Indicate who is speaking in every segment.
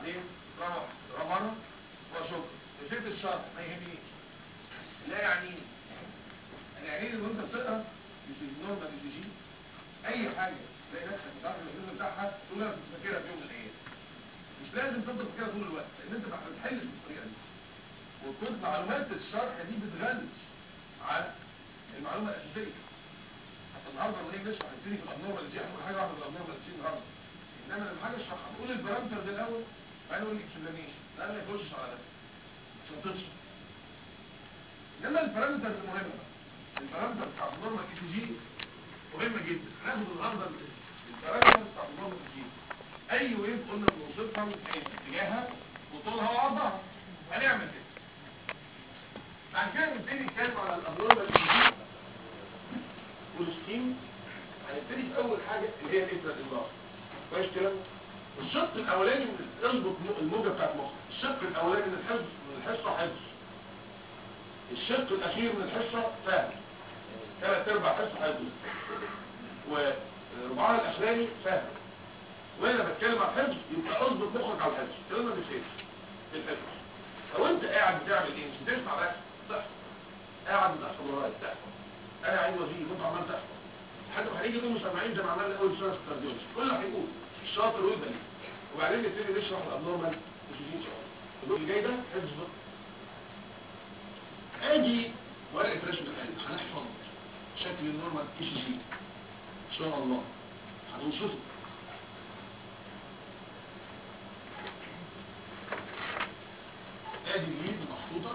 Speaker 1: ساعتين روح رمضان وشكرا نسيت الشرح ما يهمنيش لا يعنيني انا يعني ان انت بتقرا مش النورمال دي جي اي حاجه تلاقي نفسك مش عارف الحلم بتاعها تقول انا كنت فاكرها في يوم من الايام مش لازم تفضل فاكرها طول الوقت لان انت ما بتحلش بالطريقه دي وكنت معلومات الشرح دي بتغلس على المعلومه الاساسيه حتى النهارده لما نيجي نشرح نبتدي في الابنورمال دي اهم حاجه واحده في الابنورمال دي النهارده انما لما حاجه اشرحها بقول البارامتر ده الاول بعدين اقول الاكسبلانيشن لا ما يخشش على ده عشان تشرح انما البارامتر المهمه البارامتر بتاع النورمال اي سي جي مهمه جدا هناخد النهارده البارامتر بتاع النورمال اي سي جي اي ويف قلنا بنوصفها من حيث اتجاهها وطولها وعرضها هنعمل كده بعد كده نبتدي نتكلم على الابنورمال اي سي جي والسكيم هنبتدي في اول حاجه اللي هي الانترا النار كويس كده الشق الاولاني من اظبط الموجه بتاعت مخك الشق الاولاني من الحفظ من الحصه حفظ الشق الاخير من الحصه فهم ثلاث ارباع حصه حفظ وربعها الاخراني فهم وانا بتكلم عن الحفظ يبقى اظبط مخك على الحفظ الكلام ما بيفرقش في الحفظ لو انت قاعد بتعمل ايه مش بتسمع بس تحفظ قاعد بتحفظ ورايا تحفظ انا عايز وزير وانت عمال تحفظ لحد ما هنيجي نقول مسمعين زي ما عملنا اول سنه في الكارديولوجي كل هيقول الشاطر ويبقى ليه وبعدين نبتدي نشرح الابنورمال مش الدور اللي جاي ده حفظ ادي ورقه رسم القلب هنحفظ شكل النورمال اي سي جي ان شاء الله هنوصفه ادي اليد محطوطه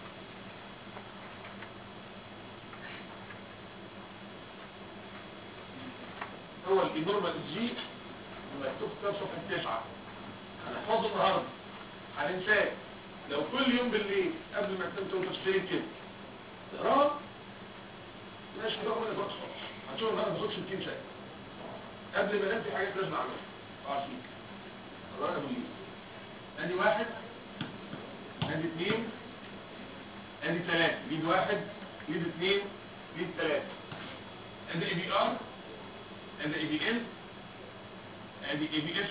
Speaker 1: هو النورمال جي مكتوب في صفحه 9 هنحفظه النهارده هننساه لو كل يوم بالليل قبل ما تنام تقول تفسير كده تقراه ماشي كده ما يبقاش هتشوف النهارده بخش 60 سنه قبل ما انام في حاجات لازم اعملها عارفين الورقه بالليل ادي واحد ادي اثنين ادي ثلاثه ليد واحد ليد اثنين ليد ثلاثه ادي اي بي ار ادي اي بي ال ادي اي بي اس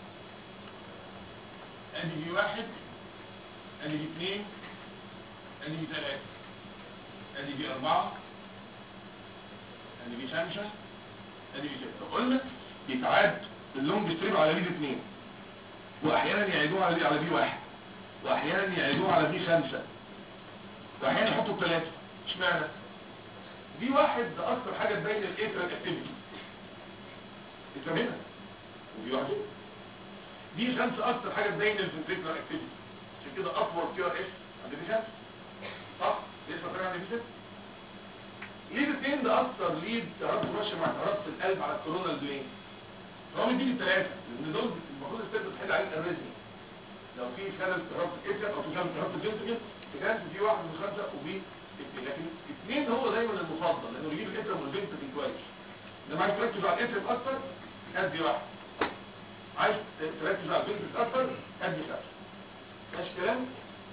Speaker 1: ادي بي واحد ادي بي اثنين ادي بي ثلاثة ادي بي اربعة ادي بي خمسة ادي بي ستة قلنا يتعاد اللونج ستريب على بي اثنين واحيانا يعيدوه على بي على بي واحد واحيانا يعيدوه على بي خمسة واحيانا يحطوا ثلاثة اشمعنى بي واحد ده اكتر حاجة تبين الايترال اكتيفيتي افهمنا وبي واحد دي خمسة اكتر حاجة تبين الفنتريكولار اكتيفيتي عشان كده اطول كيو ار اس عند دي خمسة صح لسه فاكر عند دي ستة ليد اثنين ده اكتر ليد تعرف ماشي مع كهربة القلب على الكورونا البلين فهو مديني الثلاثة لان دول المفروض الست بتحل عليه الاريزمي لو في خلل كهربة الاتر او في خلل كهربة الجنتجل كان في واحد من خمسة وفي اثنين لكن اثنين هو دايما المفضل لانه يجيب الاتر والجنتجل كويس لما عايز تركز على الاتر اكتر ادي واحد عايز تركز على الجنتجل اكتر ادي خمسة ماشي كلام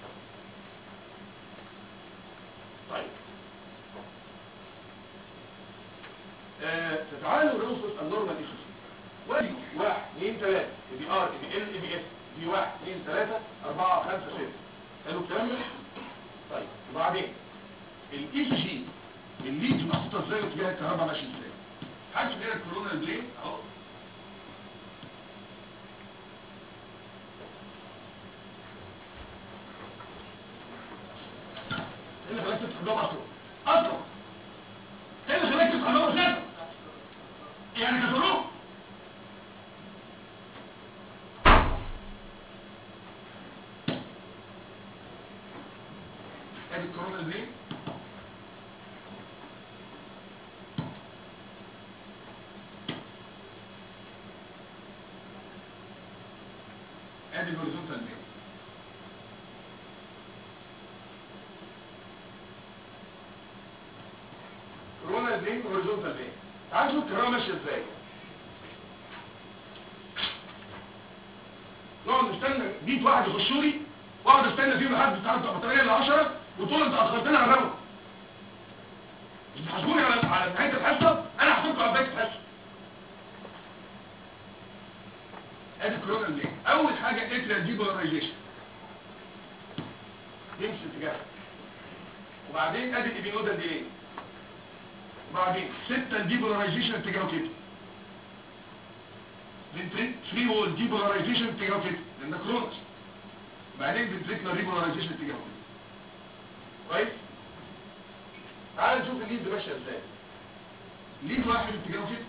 Speaker 1: طيب آه فتعالوا نوصف النورمال ايشوز ودي واحد اثنين ثلاثة دي ار دي ال دي اس دي واحد اثنين ثلاثة اربعة خمسة ستة حلو الكلام ده؟ طيب وبعدين الاي جي الليد محطوطة ازاي واتجاه الكهرباء ماشي ازاي؟ حاسس ان هي الكورونا بلين اهو اللي خلاك تفتح جوه اصلا اصلا ايه اللي خلاك تفتح جوه اساسا يعني كسروه ادي الكورونا دي ادي الهوريزونتال دي كورونا دي هوريزونتال دي تعال شوف الكهرباء ماشيه ازاي نقعد نستنى بيت واحد يخشوا لي واقعد استنى فيه لحد بتاع البطاريه ل 10 وتقول انت اخرتنا على الرمل مش بتحاسبوني على على نهايه الحصه انا هحاسبكم على بدايه الحصه ادي كورونال بلين اول حاجه اتريال ديبولاريزيشن يمشي اتجاهها وبعدين ادي الابينودال دي وبعدين ستة الديبولاريزيشن اتجاهه كده فري وول ديبولاريزيشن اتجاهه كده لان ده كرونس بعدين فنتريكولار ريبولاريزيشن اتجاهه كده كويس تعال نشوف الليد ماشيه ازاي ليد واحد اتجاهه كده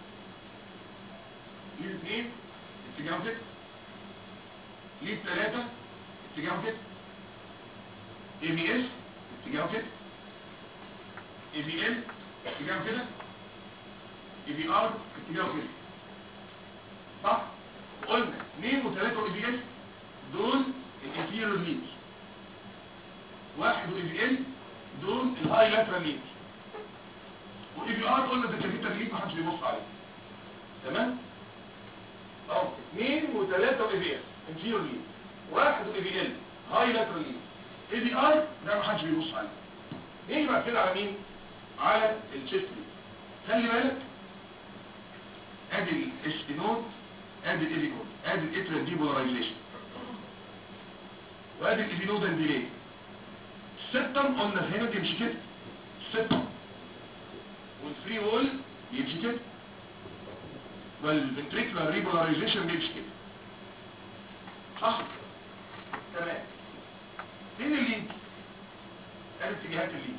Speaker 1: ليد اثنين اتجاهه كده ليد ثلاثة اتجاهه كده اي بي اس اتجاهه كده اي بي ال اتجاهه كده اي بي ار اتجاهه كده صح قلنا 2 و3 اي بي اس دول الانفيرور ليد واحد واي بي ال دول الهاي لاترال ليد واي بي ار قلنا ده كابيتال ليد محدش بيبص عليه تمام اهو 2 و3 واي بي اس انفيرور ليد واحد واي بي ال هاي لاترال ليد اي بي ار ده محدش بيبص عليه نيجي بعد كده على مين على الشيست ليد خلي بالك ادي الاس نود ادي الاي نود ادي الاترال ديبولاريزيشن وادي الابينودال ديلي السبتم قلنا هنا بيمشي كده السبتم والفري وول يمشي كده والفنتريكولار ريبولاريزيشن بيمشي كده صح تمام فين الليد ادي اتجاهات الليد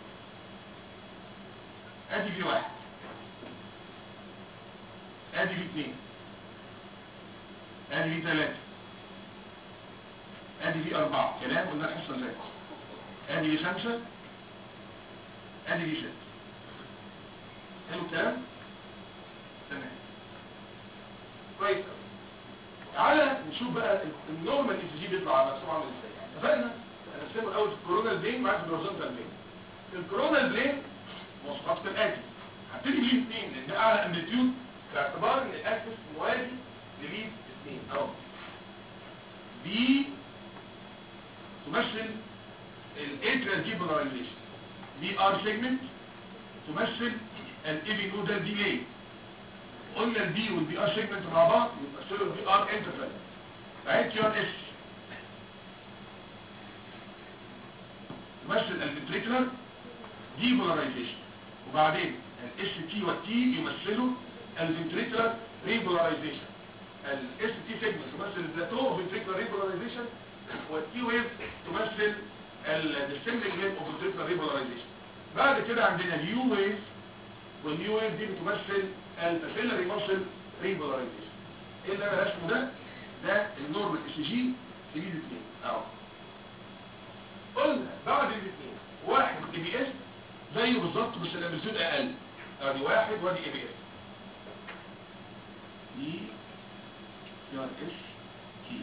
Speaker 1: ادي في واحد ادي في اثنين ادي في ثلاثة ادي في اربعة كلام قلنا الحصة اللي فاتت ادي في خمسة ادي في ستة حلو الكلام تمام كويس أوي. تعالى نشوف بقى النورمال اي جي بيطلع على مقسوم عامل ازاي اتفقنا هنقسمه الاول في الكورونال بلين معاك في الهوريزونتال بلين في الكورونال بلين مواصفات كالاتي هبتدي بليد اثنين لان ده اعلى امبليتيود باعتبار ان الاكسس موازي لليد اثنين اهو دي تمثل الاتريال ديبولاريزيشن دي ار سيجمنت تمثل الايبي نودال ديلي قلنا البي والبي ار سيجمنت مع بعض يمثلوا البي ار انترفال بعد تي ار اس تمثل الفنتريكولار ديبولاريزيشن وبعدين الاس تي والتي يمثلوا الفنتريكولار ريبولاريزيشن الاس تي سيجمنت تمثل البلاتو فنتريكولار ريبولاريزيشن والتي ويف تمثل الديسندنج ويف اوف فنتريكولار ريبولاريزيشن بعد كده عندنا اليو ويف والنيو ويف دي بتمثل البابيلاري ماسل ريبولاريزيشن ايه اللي انا رسمه ده ده النورمال اس جي في الاثنين اهو قلنا بعد الاثنين واحد اي بي اس زيه بالظبط بس الامبليتيود اقل ادي واحد وادي اي بي اس اي كيو ار اس تي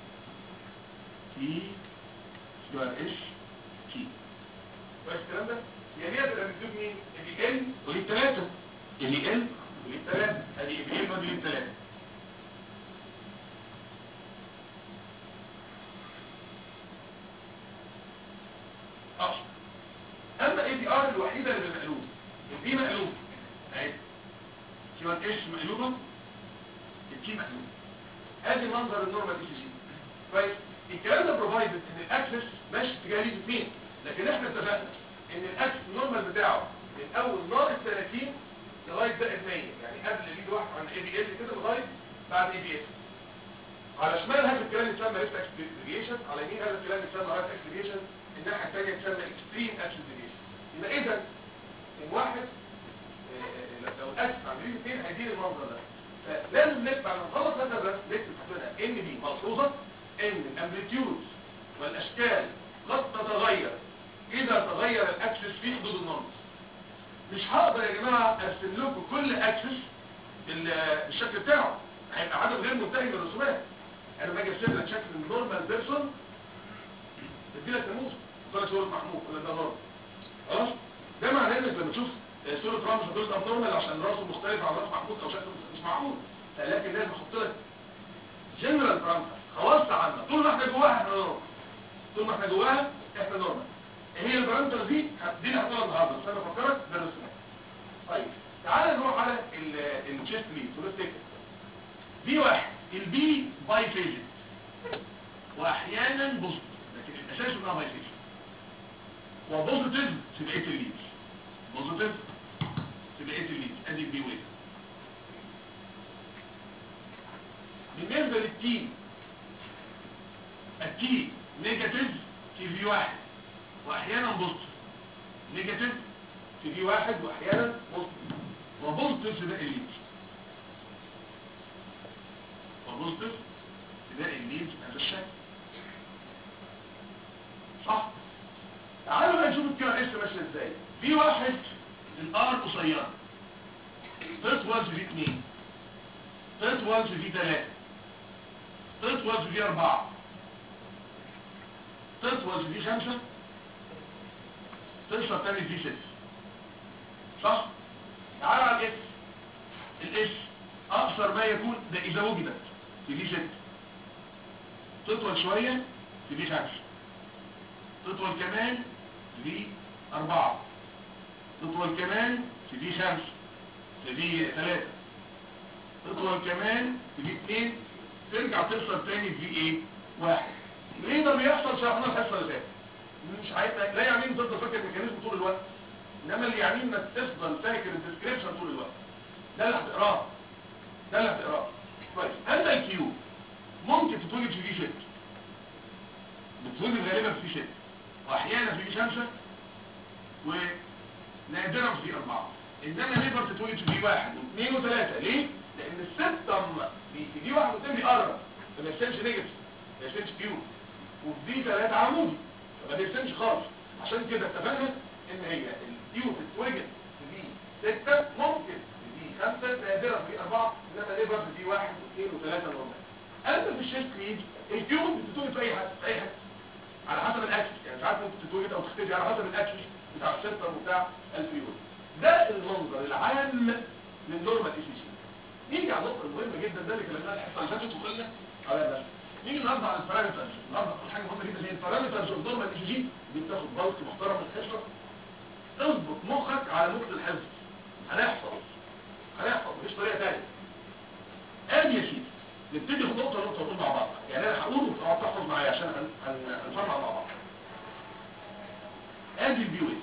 Speaker 1: تي كيو ار اس تي كويس الكلام ده يعني هي الامبليتيود مين اي بي ال وليه ثلاثه اي بي ال وليه ثلاثه ادي اي بي ال ودي ليه ثلاثه اصلا اما اي دي ار الوحيده اللي مقلوب البي مقلوب اهي كيو ار اس مقلوبه التي مقلوب ادي منظر النورمال اي سي جي كويس الكلام ده بروفايدد ان الاكسس ماشي اتجاه ليد اثنين لكن احنا اتفقنا ان الاكسس النورمال بتاعه من اول ناقص 30 لغايه زائد 100 يعني قبل ليد واحد عن اي بي ال كده لغايه بعد اي بي اس على شمال هذا الكلام يسمى ريفت اكس ديفيشن على يمين هذا الكلام يسمى رايت اكس ديفيشن الناحيه الثانيه تسمى اكستريم اكس ديفيشن يبقى اذا الواحد آه، لو الاكس عند ليد اثنين هيدير المنظر ده فلازم نكتب بعد ما نخلص هذا الرسم نكتب تحتنا ان دي ملحوظه ان الامبليتيود والاشكال قد تتغير اذا تغير الاكسس في حدود النمط مش هقدر يا جماعه ارسم لكم كل اكسس بالشكل بتاعه هيبقى عدد غير منتهي من الرسومات انا باجي ارسم لك شكل النورمال بيرسون ادي لك ناموس ولا صوره محمود ولا ده نورمال خلاص ده معناه انك لما تشوف صوره رامز هتقول ده نورمال عشان راسه مختلف عن راس محمود او شكله مش معقول لكن لازم احط لك جنرال بارامتر خواص عامه طول ما احنا جواها احنا نورمال طول ما احنا جواها احنا نورمال ايه هي البارامتر دي دي اللي هتقولها النهارده بس انا بفكرك بالرسومات طيب تعال نروح على الشيست ليد ونفتكر في واحد البي باي فيزيت واحيانا بوزيتيف لكن الاساس انها باي فيزيت وبوزيتيف في بقيه الليدز بوزيتيف في بقيه الليدز ادي البي ويف بالنسبه للتي التي نيجاتيف في في واحد واحيانا بوزيتيف نيجاتيف في في واحد واحيانا بوزيتيف وبوزيتيف في باقي الليدز وبوزيتيف في باقي الليدز هذا الشكل صح تعالوا بقى نشوف الكلام اس ماشيه ازاي في واحد الار قصيره تطول في اثنين تطول في ثلاثة تطول في أربعة تطول في خمسة تقصر تاني في ستة صح؟ تعالى على الاس الاس أقصر ما يكون ده إذا وجدت في دي ستة تطول شوية في دي خمسة تطول كمان في دي أربعة تطول كمان في دي خمسة في دي ثلاثة تطول كمان في دي اثنين ترجع تقصر تاني في دي ايه؟ واحد ليه ده بيحصل شرحنا الحصة اللي فاتت مش عايز لا يعني انت تفضل فاكر الميكانيزم طول الوقت انما اللي يعني انك تفضل فاكر الديسكريبشن طول الوقت ده اللي هتقراه ده اللي هتقراه كويس اما الكيو ممكن تتوجد في دي ست بتتوجد غالبا في ست واحيانا في دي خمسه ونادرا في دي اربعه انما نقدر تتوجد في دي واحد واثنين وثلاثه ليه؟ لان السبتم في دي واحد واثنين بيقرب ما يرسمش نيجاتيف ما يرسمش كيو وفي دي ثلاثه عمودي فما بيرسمش خالص عشان كده اتفقنا ان هي الكيو بتتوجد في دي ستة ممكن في دي خمسة نادرا في أربعة إنما ليبر في دي واحد واثنين وثلاثة نورمال أما في الشيست ليد الكيو بتتوجد في أي حد في أي حد على حسب الأكسس يعني ساعات ممكن تتوجد أو تختفي على حسب الأكسس بتاع السنتر وبتاع الفيول ده المنظر العام للنورمال اي سي سي نيجي على النقطة المهمة جدا ده اللي كلمناها الحصة اللي فاتت وقلنا على ده نيجي النهارده على البارامترز النهارده كل حاجه مهمه جدا هي البارامترز اوف نورمال اي جي دي بتاخد بلك محترم من الحصه اظبط مخك على نقطه الحفظ هنحفظ هنحفظ مفيش طريقه ثانيه ادي يا سيدي نبتدي نقطه نقطه ونقول مع بعض يعني انا هقول وتقعد تحفظ معايا عشان هن- هن- هنفرع مع بعض ادي البي ويف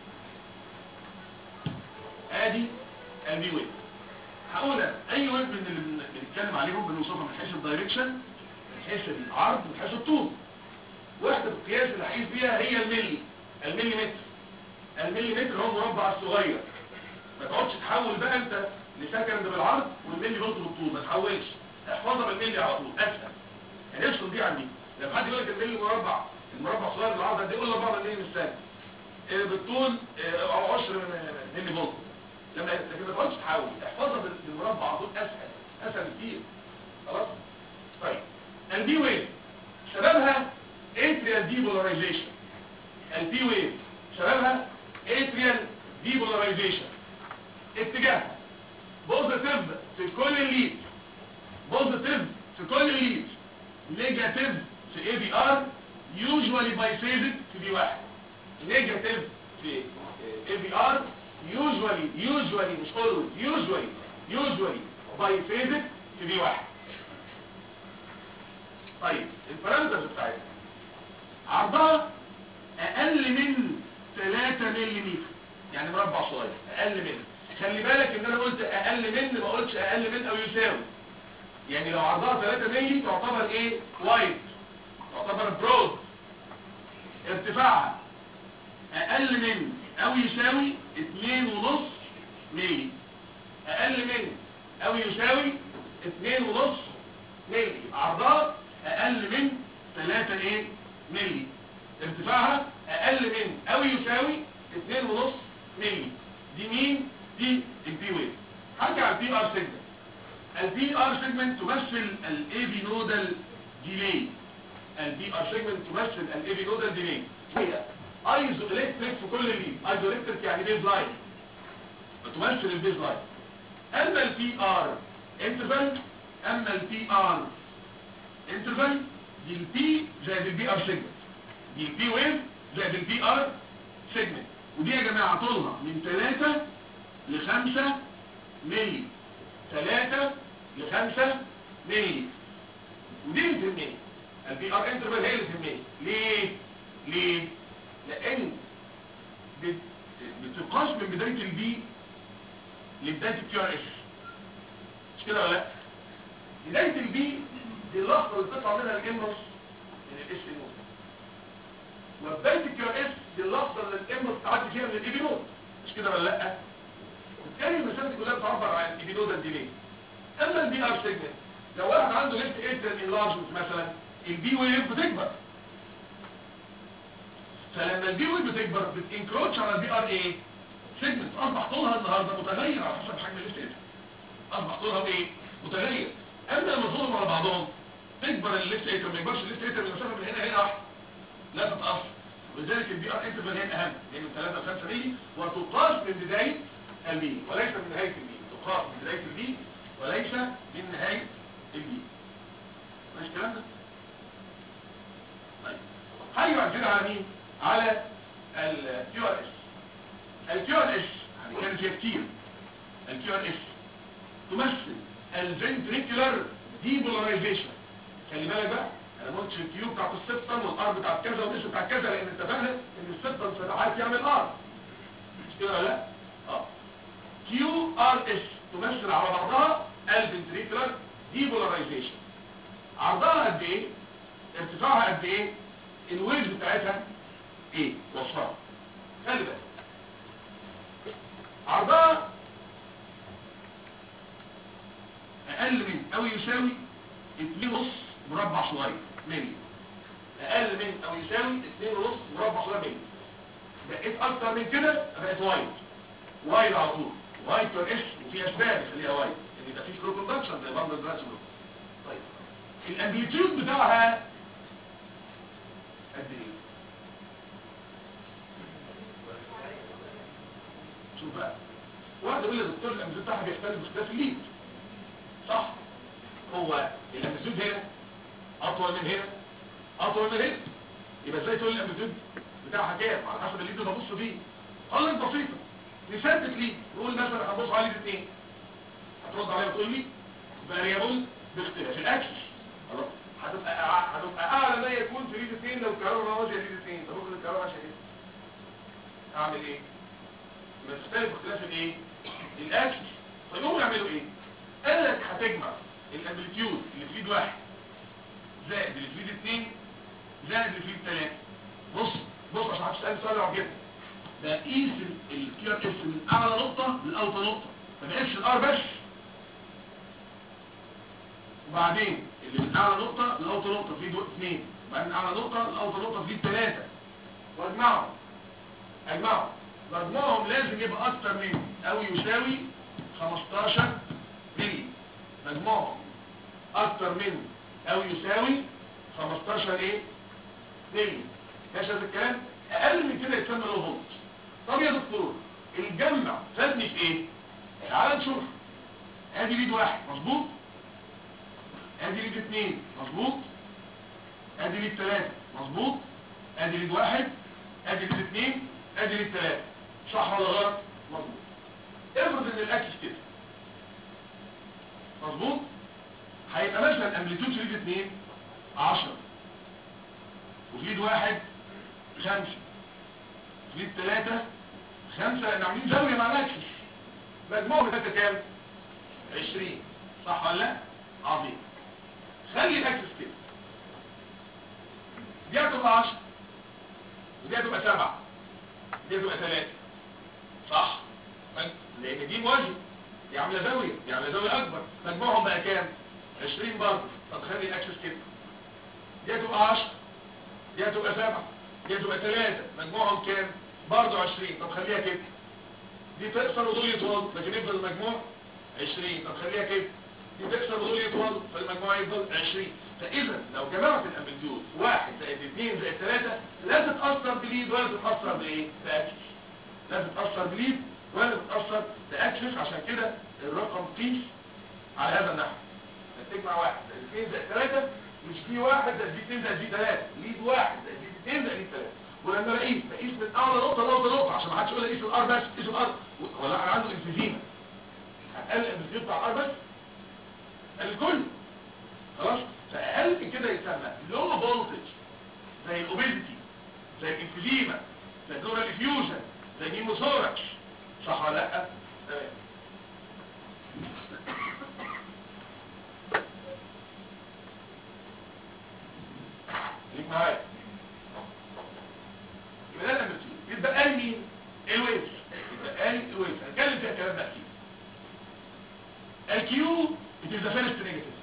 Speaker 1: ادي البي ويف هقول أنا، اي ويف من اللي بن- بنتكلم عليهم بنوصفها من حيث الدايركشن من حيث العرض من حيث الطول وحدة القياس اللي هقيس بيها هي الملي الملي متر الملي متر هو المربع الصغير ما تقعدش تحول بقى انت لسكند بالعرض والملي برضه بالطول ما تحولش احفظها بالملي على طول اسهل يعني افصل دي عن دي لما حد يقول لك الملي مربع المربع الصغير بالعرض قد ايه يقول لك بعض الملي من الثاني آه، بالطول آه، او 10 ملي فولت لما لكن ما تقعدش تحول احفظها بال- بالمربع على طول اسهل اسهل كتير خلاص طيب البي ويف سببها اتريال ديبولاريزيشن البي ويف سببها اتريال ديبولاريزيشن اتجاهها بوزيتيف في كل الليد بوزيتيف في كل الليد نيجاتيف في اي بي ار يوجوالي بايفيزد في بي واحد نيجاتيف في اي بي ار يوجوالي يوجوالي مش اولويز يوجوالي يوجوالي بايفيزد في بي واحد طيب البارامترز بتاعتها عرضها اقل من 3 ملم يعني مربع صغير اقل من خلي بالك ان انا قلت اقل من ما قلتش اقل من او يساوي يعني لو عرضها 3 ملم تعتبر ايه وايد تعتبر برود ارتفاعها اقل من او يساوي 2.5 ملي اقل من او يساوي 2.5 ملي عرضها اقل من 3 ايه ملي ارتفاعها اقل من او يساوي 2.5 ملي دي مين دي البي ويف هرجع البي ار سيجمنت البي ار سيجمنت تمثل الاي في نودال ديلي البي ار سيجمنت تمثل الاي في نودال ديلي هي ايزو الكتريك في كل لين ايزو الكتريك يعني بيز لاين بتمثل البيز لاين اما البي ار انترفال اما البي ار انترفال دي البي زائد البي ار سيجمنت دي البي ويف زائد البي ار سيجمنت ودي يا جماعه طولها من 3 ل 5 ملي 3 ل 5 ملي ودي اللي تهمني البي ار انترفال هي اللي تهمني ليه ليه لان بت- بتقاس من بدايه البي لبدايه الكيو ار اس مش كده ولا لا بدايه البي دي اللحظه اللي بتطلع منها الامبلس من الاس نود وبدايه الكيو ار اس دي اللحظه اللي الامبلس تعدي فيها من الاي نود مش كده ولا لا وبالتالي المسافه دي كلها بتعبر عن الاي نود ديلي اما البي ار سيجمنت لو واحد عنده ليفت اتريال انلارجمنت مثلا البي ويف بتكبر فلما البي ويف بتكبر بتنكروتش على البي ار ايه سيجمنت اصبح طولها النهارده متغير على حسب حجم الليفت اتريال اصبح طولها ايه متغير اما لما تضربوا على بعضهم تكبر الليفت اتريال ما يكبرش الليفت اتريال من المسافه من هنا هنا واحده لا تتاثر ولذلك البي ار انترفال هي الاهم هي من 3 ل 5 مللي وتقاس من بدايه البي وليس من نهايه البي تقاس من بدايه البي وليس من نهايه البي ماشي الكلام ده طيب هاجي بعد كده على مين على الكيو ار اس الكيو ار اس هنتكلم فيها كتير الكيو ار اس تمثل الفنتريكولار ديبولاريزيشن خلي بالك بقى انا ما قلتش الكيو بتاعت السبتم والار بتاعت كذا والاسم بتاعت كذا لان اتفقنا ان السبتم فتحات يعمل ار مش كده ولا لا اه كيو ار اس تمثل على بعضها الفنتريكولار ديبولاريزيشن عرضها قد ايه ارتفاعها قد ايه الويز بتاعتها ايه وصفها خلي بالك عرضها اقل من او يساوي 2 نص مربع صغير ملي اقل من او يساوي 2 ونص مربع صغير ملي بقيت اكتر من كده بقت وايد وايد على طول وايد تو اس وفي اسباب يخليها وايد ان يبقى في فلو كوندكشن زي بعض الدراسه طيب الامبليتيود بتاعها قد ايه شوف بقى واحد يقول لي يا دكتور الامبليتيود بتاعها بيختلف باختلاف الليد صح هو الامبليتيود هنا اطول من هنا اطول من هنا يبقى ازاي تقول الامبليتيود بتاعها كام على حسب الليد اللي ببص فيه قال بسيطه نثبت ليد نقول مثلا هنبص على ليد اثنين هترد عليا وتقول لي فاريبل باختلاف الاكسس خلاص هتبقى أع- هتبقى اعلى ما يكون في ليد اثنين لو الكهرباء ماشيه ليد اثنين طب ممكن الكهرباء ماشيه ايه اعمل ايه يبقى تختلف باختلاف الايه الاكسس طيب هم يعملوا ايه قال لك هتجمع الامبليتيود اللي في ليد واحد زائد اللي في ليد اثنين زائد اللي في ليد ثلاثه بص بص عشان هتسال سؤال لو جبت ده قيس الكيو ار اس من اعلى نقطه لاوطى نقطه ما بقتش الار بس وبعدين اللي من اعلى نقطه لاوطى نقطه في دول اثنين وبعدين من اعلى نقطه لاوطى نقطه في ثلاثه واجمعهم اجمعهم مجموعهم لازم يبقى اكتر من او يساوي 15 ملي مجموعهم اكتر من او يساوي 15 ايه ملي ماشي هذا الكلام اقل من كده يتسمى لو فولت طب يا دكتور الجمع فادني في ايه تعال نشوف ادي ليد واحد مظبوط ادي ليد اثنين مظبوط ادي ليد ثلاثة مظبوط ادي ليد واحد ادي ليد اثنين ادي ليد ثلاثة صح ولا غلط مظبوط افرض ان الاكس كده مظبوط هيبقى مثلا امبليتود في ليد اثنين 10 وفي ليد واحد خمسة في ليد ثلاثة خمسة لان عاملين زاوية مع الاكسس مجموعهم ثلاثة كام 20 صح ولا لا عظيم خلي الاكسس كده دي هتبقى 10 ودي هتبقى 7 دي هتبقى 3 صح لان دي موازي دي عامله زاويه دي عامله زاويه اكبر مجموعهم بقى كام 20 برضه طب خلي الاكسس كده دي هتبقى 10 دي هتبقى 7 دي هتبقى 3 مجموعهم كام برضه 20 طب خليها كده دي تقصر ودول يطول لكن يفضل المجموع 20 طب خليها كده دي تكسر ودول يطول فالمجموع يفضل 20 فاذا لو جمعت الامبليتيود 1 زائد 2 زائد 3 لا تتاثر بليد ولا تتاثر بايه باكسس لا تتاثر بليد ولا تتاثر باكسس عشان كده الرقم قيس على هذا النحو تجمع 1 زائد 2 زائد 3 مش في 1 زائد 2 زائد 3 ليد 1 زائد 2 زائد 3 ولما بقيس بقيس من اعلى نقطه لاوطى نقطه عشان ما حدش يقول لي قيس الار بس قيس الار ولا انا عنده انفيزيما هتقلل الامبليتيود بتاع الار بس الكل انفيزيما زي بلورال افيوجن زي نيموثوركس صح ولا لا تمام خليك معايا يبقى ده نمبر 2 يتبقى لي مين الويفز يتبقى لي الويفز هنتكلم فيها الكلام ده اكيد الكيو it is the first negative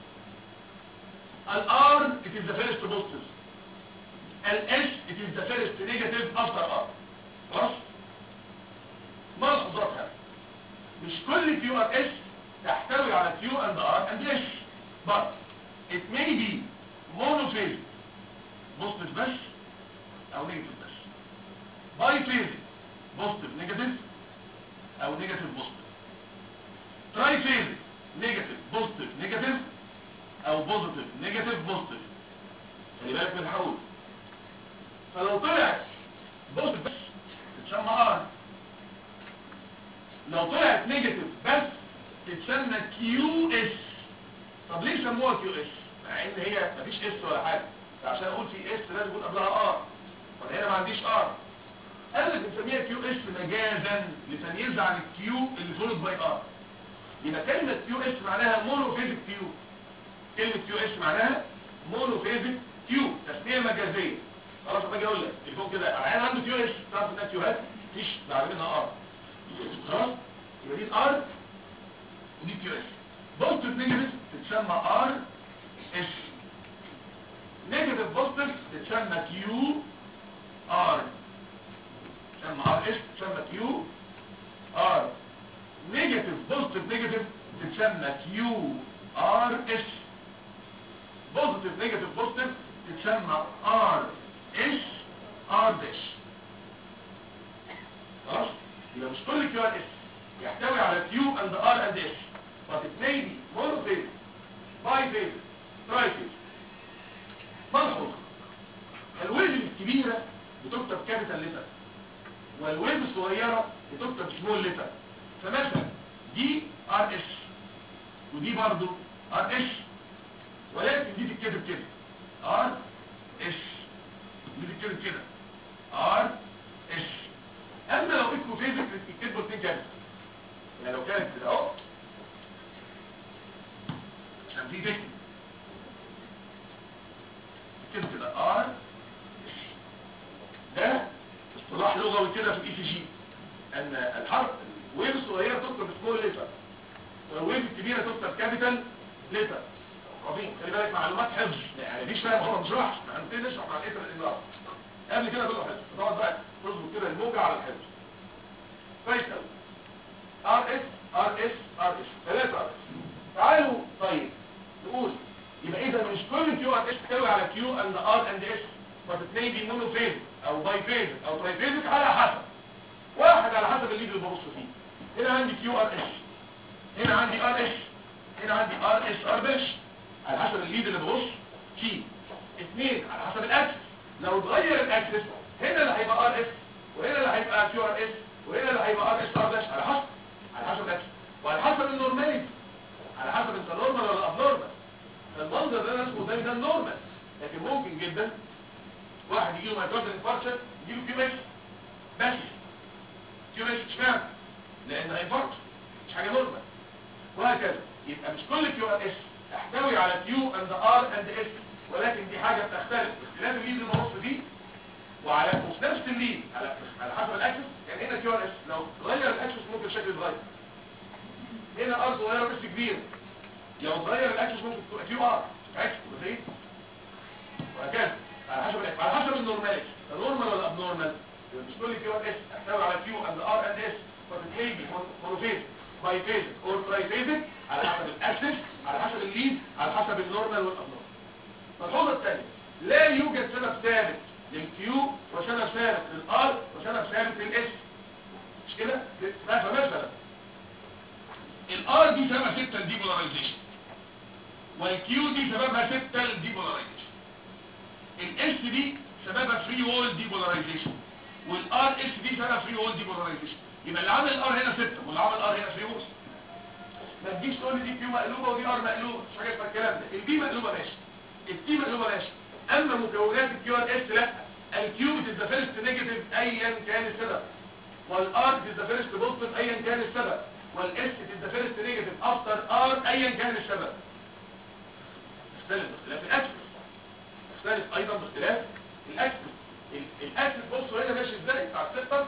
Speaker 1: الار it is the first positive الاس it is the first negative after r خلاص ملحوظاتها مش كل كيو ار اس تحتوي على كيو اند ار اند اس but it may be monophasic positive بس او negative بس biphasic positive negative او negative positive triphasic negative positive negative او positive negative positive خلي بالك من الحول فلو طلعت positive بس تتسمى ار لو طلعت نيجاتيف بس تتسمى كيو اس طب ليه سموها كيو اس مع ان هي مفيش اس ولا حاجه عشان اقول في اس لازم يكون قبلها ار وانا هنا ما عنديش ار قال لك بنسميها كيو اس مجازا لتمييزها عن الكيو اللي فولد باي ار يبقى كلمه كيو اس معناها مونوفيزيك كيو كلمه كيو اس معناها مونوفيزيك كيو تسميه مجازيه خلاص باجي اقول لك تليفون كده انا عنده كيو اس تعرف انها كيوهات مفيش بعد منها ار خلاص يبقى دي ار ودي كيو اس بوزيتيف نيجاتيف تتسمى ار اس نيجاتيف بوزيتيف تتسمى كيو ار تسمى ار اس تتسمى كيو ار نيجاتيف بوزيتيف نيجاتيف تتسمى كيو ار اس بوزيتيف نيجاتيف بوزيتيف تتسمى ار اس ار داش خلاص يبقى مش كل كيو ار اس يحتوي على كيو اند ار اند اس but it may be monophasic biphasic triphasic ملحوظ الويف الكبيرة بتكتب كابيتال لتر والويف الصغيرة بتكتب سمول لتر فمثلا دي ار اس ودي برضو ار اس ولكن دي تتكتب كده ار اس دي تتكتب كده ار اس اما لو ايكو فيزيك يكتبوا اتنين كابيتال يعني لو كانت كده اهو عشان في ذكر كده كده ار ده اصطلاح لغوي كده في الاي سي جي ان الحرف الويف الصغيره تكتب سمول ليتر والويف الكبيره تكتب كابيتال ليتر عظيم خلي بالك معلومات حفظ يعني مفيش فاهم هو مش راح احنا هنبتدي نشرح مع الايه الامراض قبل كده كله حفظ تقعد بقى تظبط كده الموجه على الحفظ كويس قوي ار اس ار اس ار اس ثلاثه ار اس تعالوا طيب نقول يبقى اذا مش كل كيو ار اس تساوي على كيو اند ار اند اس فتتنين دي مونوفيز او باي فيز او ترايفيزك على حسب واحد على حسب الليد اللي ببص فيه هنا عندي كيو ار اس هنا عندي ار اس هنا عندي ار اس ار داش على حسب الليد اللي ببص فيه اثنين على حسب الاكسس لو اتغير الاكسس هنا اللي هيبقى ار اس وهنا اللي هيبقى كيو ار اس وهنا اللي هيبقى ار اس ار داش على حسب على حسب الاكسس وعلى حسب النورماليتي على حسب انت نورمال ولا ابنورمال المنظر ده اسمه قدامي ده النورمال لكن ممكن جدا واحد يجيله مايكروزن انفاركشن يجيله كيو اس بس كيو اس اشمعنى لان هينفاركت مش حاجه نورمال وهكذا يبقى مش كل كيو ار اس تحتوي على كيو اند ار اند اس ولكن دي حاجه بتختلف اختلاف الليد اللي بنص فيه وعلى وفي نفس الليد على على حسب الاكسس يعني هنا كيو ار اس لو تغير الاكسس ممكن الشكل يتغير هنا ار صغيره بس كبيره لو اتغير الاكسس ممكن تبقى كيو ار عكس وزي وهكذا على حسب الأكسس. على حسب النورماليتي نورمال ولا ابنورمال مش كل كيو ار اس تحتوي على كيو اند ار اند اس فبتلاقي مونوفيز باي فيز اور تراي فيز على حسب الاكسس على حسب الليد على حسب النورمال والابنورمال الملحوظه الثانيه لا يوجد سبب ثابت للكيو وسبب ثابت للار وسبب ثابت للاس مش كده فمثلا الار دي سببها 6 الديبولاريزيشن والكيو دي سببها 6 الديبولاريزيشن الاس دي سببها فري وول ديبولاريزيشن والار اس دي سببها فري وول ديبولاريزيشن يبقى اللي عامل الار هنا 6 واللي عامل الار هنا فري وول ما تجيش تقول لي دي كيو مقلوبه ودي ار مقلوبه مش حاجه اسمها الكلام ده البي مقلوبه ماشي التي مقلوبه ماشي اما مكونات الكيو ار اس لا الكيو is the first negative ايا كان السبب والار is the first positive ايا كان السبب والاس is the first negative after r ايا كان السبب تختلف باختلاف الاكسس تختلف ايضا باختلاف الاكسس ال- الاكسس بصوا هنا ماشي ازاي بتاع السيستم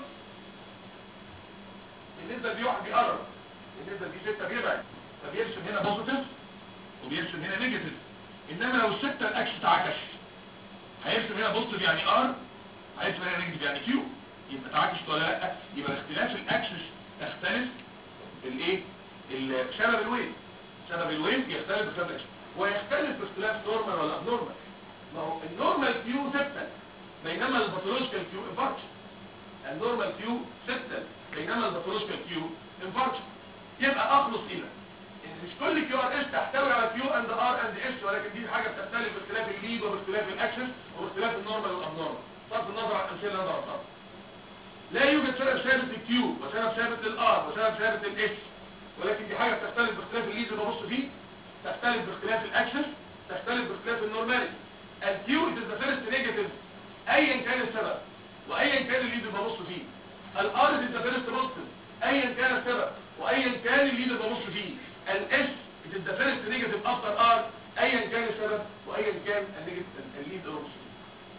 Speaker 1: بالنسبه لدي واحد بيقرب بالنسبه لدي سته بيبعد فبيرسم هنا بوزيتيف وبيرسم هنا نيجاتيف انما لو السته الاكسس اتعكس هيرسم هنا بوزيتيف يعني ار هيرسم هنا نيجاتيف يعني كيو يبقى اتعكست ولا لا يبقى اختلاف الاكسس تختلف الايه ال- سبب الويف سبب الويف يختلف باختلاف الاكسس ويختلف باختلاف نورمال ولا ابنورمال ما هو النورمال كيو ثابته بينما الباثولوجيكال كيو انفاركشن النورمال كيو ثابته بينما الباثولوجيكال كيو انفاركشن يبقى اخلص الى ان مش كل كيو ار اس تحتوي على كيو اند ار اند اس ولكن دي حاجه بتختلف باختلاف الليد وباختلاف الاكسس وباختلاف النورمال والابنورمال بصرف النظر عن الامثله اللي انا ضربتها لا يوجد سبب ثابت للكيو وسبب ثابت للار وسبب ثابت للاس ولكن دي حاجه بتختلف باختلاف الليد اللي ببص فيه تختلف باختلاف الاكسس تختلف باختلاف النورماليتي الكيو is the first negative ايا كان السبب وايا كان الليد اللي ببص فيه الار is the first positive ايا كان السبب وايا كان الليد اللي ببص فيه الاس is the first negative after r ايا كان السبب وايا كان النيجاتيف الليد اللي ببص فيه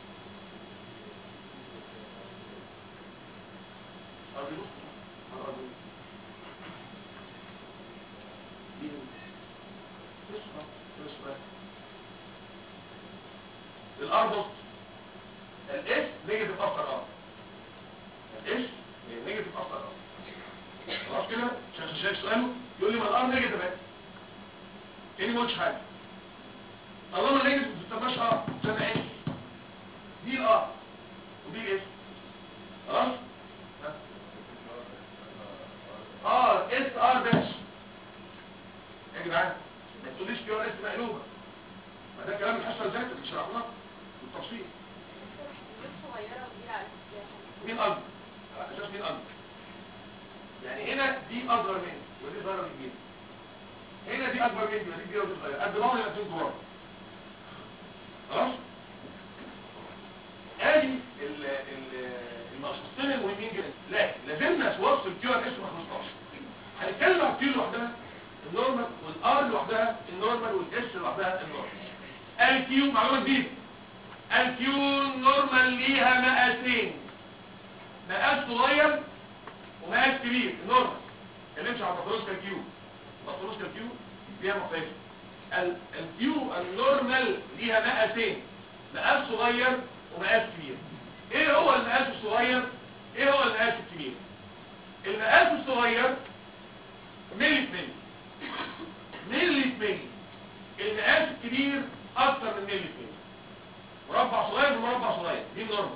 Speaker 1: أرجو. أرجو. دي. اسمع. اسمع. الار بوست الاس نيجاتيف افتر ار الاس نيجاتيف افتر ار خلاص كده شايف شايف سؤاله يقول لي ما الار نيجاتيف اهي تاني ما قلتش حاجه طالما نيجاتيف ما تسماش ار تسمى اس دي الار ودي الاس خلاص ار اس ار داش يا جدعان ما تقوليش كيو ار اس مقلوبه ما ده كلام الحصه اللي فاتت اللي شرحناه بالتفصيل
Speaker 2: صغيرة وكبيرة على السياحة
Speaker 1: مين اكبر على اساس مين اكبر يعني هنا دي اصغر مني ودي صغيره من كبيره هنا دي اكبر مني ودي كبيره ودي صغيره قد بعض الاثنين كبار خلاص ادي ال- ال- المقصوصتين المهمين جدا لكن لازلنا في وصف الكيو ار اس ما خلصناش هنتكلم على الكيو لوحدها النورمال والار لوحدها النورمال والاس لوحدها النورمال الكيو معلومه جديده الكيو نورمال ليها مقاسين مقاس صغير ومقاس كبير النورمال ما نمشي على باثولوجيكال كيو باثولوجيكال كيو فيها مقاس ال- الكيو النورمال ليها مقاسين مقاس صغير ومقاس كبير ايه هو المقاس الصغير ايه هو المقاس الكبير المقاس الصغير ملي في ملي ملي في ملي المقاس الكبير اكتر من ملي في ملي مربع صغير ومربع صغير دي نورمال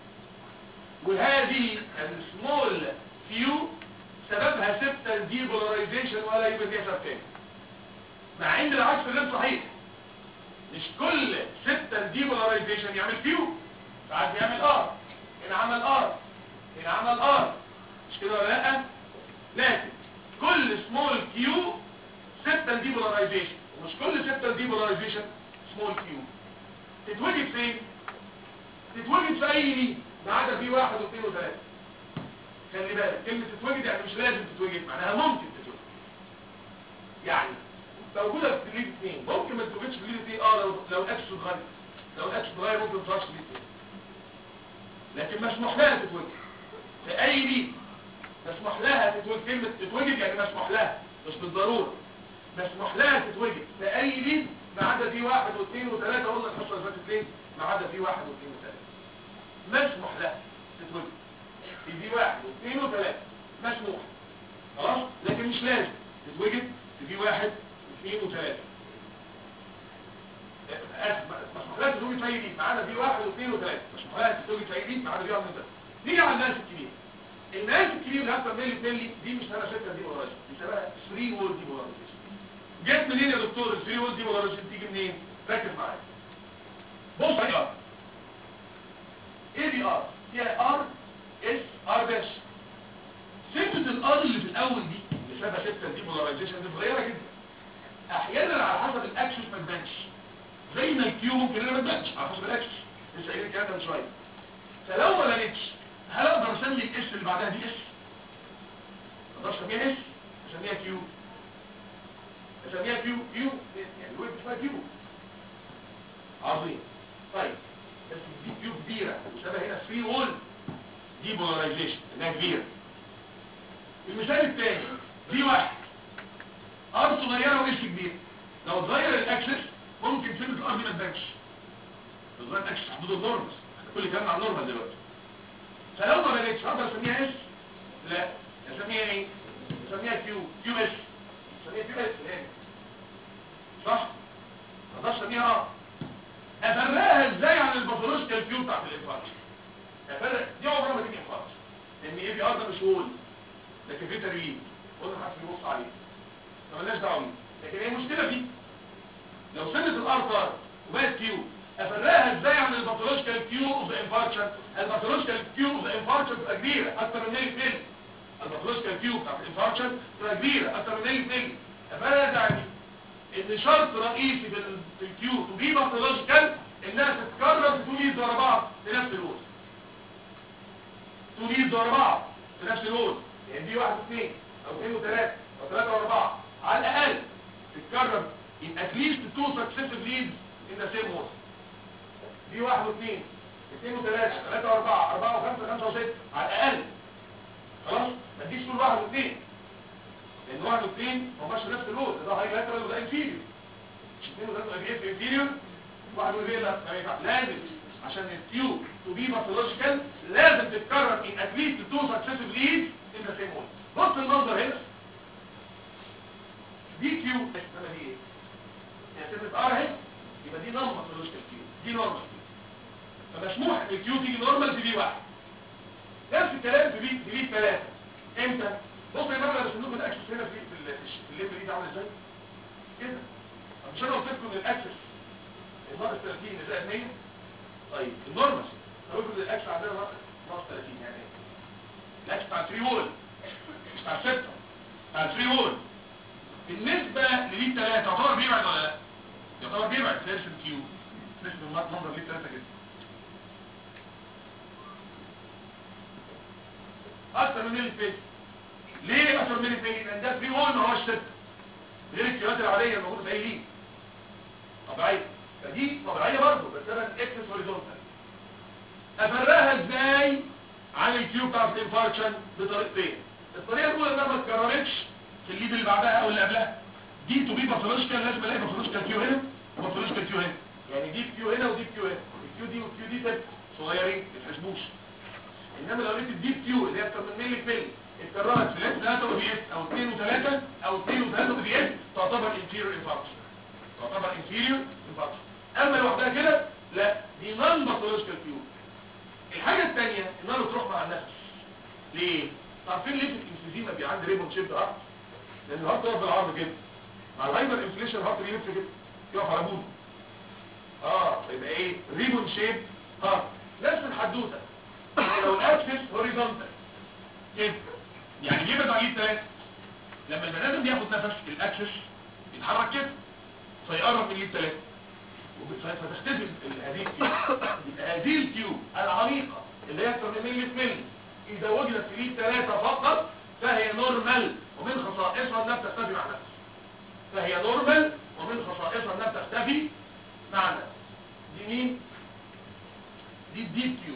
Speaker 1: وهذه السمول كيو سببها سبتال ديبولاريزيشن ولا يبقى فيها سبب تاني مع ان العكس غير صحيح مش كل سبتال ديبولاريزيشن يعمل كيو ساعات بيعمل ار هنا عمل ار هنا عمل ار مش كده ولا لا لكن كل سمول كيو سبتال ديبولاريزيشن ومش كل سبتال ديبولاريزيشن سمول كيو تتوجد فين تتوجد في اي ليد ما عدا في واحد واثنين وثلاثة خلي بالك كلمة تتوجد يعني مش لازم تتوجد معناها ممكن تتوجد يعني موجودة في ليد اثنين ممكن ما تتوجدش في ليد اثنين اه لو لو الاكس اتغير لو الاكس اتغير ممكن ما تظهرش في ليد اثنين لكن مسموح لها تتوجد في اي ليد مسموح لها تتوجد كلمة تتوجد يعني مسموح لها مش بالضرورة مسموح لها تتوجد في اي ليد ما عدا في واحد واثنين وثلاثة قلنا الحصة اللي فاتت ليه ما عدا في واحد واثنين وثلاثة مسموح لها تتوجد في دي واحد واثنين وثلاثة مسموح خلاص لكن مش لازم تتوجد في دي واحد واثنين وثلاثة آسف، مسموح لها تتوجد في اي ليد ما عدا في واحد واثنين وثلاثة مسموح لها تتوجد في اي ليد ما عدا في واحد واثنين وثلاثة نيجي على الناس الكبير الناس الكبير اللي اكتر ملي ملي دي مش اسمها ستة دي بولاريزيشن دي اسمها 3 وول دي بولاريزيشن جت منين يا دكتور ال 3 وول دي بولاريزيشن تيجي منين ركز معايا بص يا ايه دي ار فيها ار اس ار داش سنة الار اللي في الاول دي اللي سابها ستة دي بولاريزيشن دي صغيرة جدا احيانا على حسب الاكسس ما تبانش زي ما الكيو ممكن هنا ما تبانش على حسب الاكسس لسه قايلين الكلام ده من شويه فلو ما لقيتش هل اقدر اسمي الاس اللي بعدها دي اس ما اقدرش اسميها اس اسميها كيو اسميها كيو كيو يعني الويب اسمها كيو عظيم طيب بس دي كيو كبيره وشبه هنا 3 وول دي بولاريزيشن انها كبيره المثال الثاني دي واحد ار صغيره واس كبير لو اتغير الاكسس ممكن سنه الار دي ما تبانش تتغير الاكسس حدود النورمال كل كلام عن النورمال دلوقتي فلو ما بقتش اقدر اسميها اس لا اسميها ايه اسميها كيو كيو اس اسميها كيو اس هنا صح ما اقدرش اسميها ار افرقها ازاي عن الباثولوجيكال كيو بتاعت الانفاركشن افرق دي عمرها ما تيجي انفاركشن لان ايه بي ار ده مش هول لكن في ترويج قلنا محدش بيبص عليه فمالناش دعوه بيه لكن هي المشكله دي لو سنه الار طار وبقت كيو افرقها ازاي عن الباثولوجيكال كيو اوف ذا انفاركشن الباثولوجيكال كيو اوف ذا انفاركشن تبقى كبيره اكتر من 100 مللي الباثولوجيكال كيو بتاعت الانفاركشن تبقى كبيره اكتر من 100 مللي افرقها ده يعني ان شرط رئيسي في ال- في الكيو تو بي باثولوجيكال انها تتكرر في توليد ورا بعض في نفس الوقت توليد ورا بعض في نفس الوقت يعني دي واحد واثنين او اثنين وثلاثه او ثلاثه واربعه على الاقل تتكرر in at least two successive leads in the same word دي واحد واثنين اثنين وثلاثه ثلاثه واربعه اربعه وخمسه خمسه وسته على الاقل خلاص ما تجيش تقول واحد واثنين لان واحد واثنين ما هماش نفس الوقت ده هاي لاترال وده انفيريور مش اثنين وثلاثه اجيب في انفيريور واحد واثنين لا ما ينفعش لازم عشان التيو تو بي باثولوجيكال لازم تتكرر in at least two successive leads in the same word بص المنظر هنا دي كيو انما دي ايه هي سيبت ار اهي يبقى دي نورمال باثولوجيكال كيو دي نورمال فمسموح ان الكيو تيجي نورمال في بي واحد نفس الكلام في بي في بي ثلاثه امتى بص يا جماعه رسم لكم الاكسس هنا في في ال- في الليمب دي ده عامل ازاي كده طب مش انا قلت لكم ان الاكسس الناقص 30 زائد 100 طيب النورمال هقول لكم الاكسس عندنا ناقص ناقص 30 يعني ايه الاكسس بتاع 3 وول مش بتاع 6 بتاع 3 وول بالنسبه لليد 3 يعتبر بيبعد ولا لا يعتبر بيبعد في ارسم كيو نسبه المنظر ليد 3 كده اكتر من الفيس ليه اكتر من الفيس لان ده 3 وول ما هوش 6 غير الكيوات العاديه الموجوده في اي ليد طبيعيه فدي طبيعيه برضه بس انا اكسس هوريزونتال افرقها ازاي عن الكيو بتاعت الانفاركشن بطريقتين الطريقه الاولى انها ما اتكررتش في الليد اللي بعدها او اللي قبلها دي تو بي باثولوجيكال لازم الاقي باثولوجيكال كيو هنا وباثولوجيكال كيو هنا يعني دي كيو هنا ودي كيو هنا الكيو دي والكيو دي ست صغيرين ما يتحسبوش انما لو لقيت الديب كيو اللي هي اكتر من ملي في ملي اتكررت في ليد 3 او دي اس او 2 و3 او 2 و3 ودي اس تعتبر انفيريور انفاركشن تعتبر انفيريور انفاركشن اما لوحدها كده لا دي نون باثولوجيكال كيو الحاجه الثانيه انها بتروح مع النفس ليه عارفين ليه في الانفيزيما بيبقى عندي ريبون شيب ارت لان الهارت يقف بالعرض كده مع الهايبر انفليشن الهارت بيلف كده يقف على بوده اه يبقى ايه ريبون شيب هارت نفس الحدوته لو الاكسس هوريزونتال كده يعني بيبعد عن ايد ثلاثه لما البني ادم بياخد نفس الاكسس يتحرك كده فيقرب من ايد ثلاثه فتختفي هذه الكيو يبقى هذه الكيو العميقه اللي هي اكثر من ملي في ملي اذا وجدت في ايد ثلاثه فقط فهي نورمال ومن خصائصها انها بتختفي مع نفسها فهي نورمال ومن خصائصها انها بتختفي مع نفسها دي مين دي الديب كيو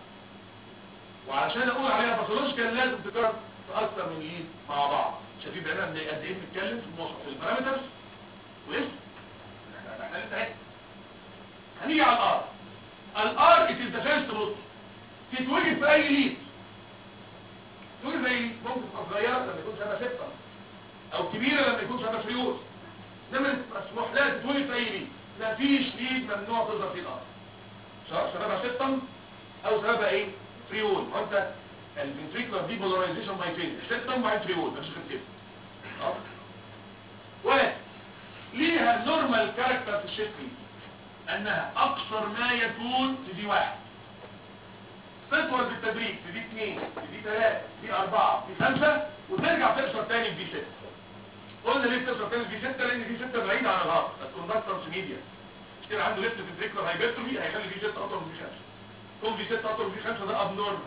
Speaker 1: وعشان اقول عليها باثولوجيكال لازم تكرر في اكثر من ايد مع بعض شايفين بقى قد ايه بنتكلم في الموصف في البارامترز واسم احنا احنا لسه اهي هنيجي على الار الار it is the first root تتوجد في اي ليد تتوجد في اي ليد ممكن تبقى صغيره لما يكون شبه سته او كبيره لما يكون شبه فريوز انما مسموح لها تتوجد في اي ليد مفيش ليد ممنوع تظهر فيه الار سواء سببها سيستم او سببها ايه فريول وانت الفنتريكولار دي بولاريزيشن باي فين سيستم باي فريول مش كده اه واحد ليها نورمال كاركتر في الشكل انها اقصر ما يكون في دي واحد تطول بالتدريج في دي اثنين في دي ثلاثة في دي اربعة في خمسة وترجع تقصر تاني في دي ستة قلنا ليه بتقصر تاني في دي ستة لان دي ستة بعيدة عن الهارت الكوندكترز ميديا كده عنده ليفت فنتريكولار هايبرتروفي هيخلي دي ستة اطول من دي خمسة كون في 6 اكتر في 5 ده ابنورمال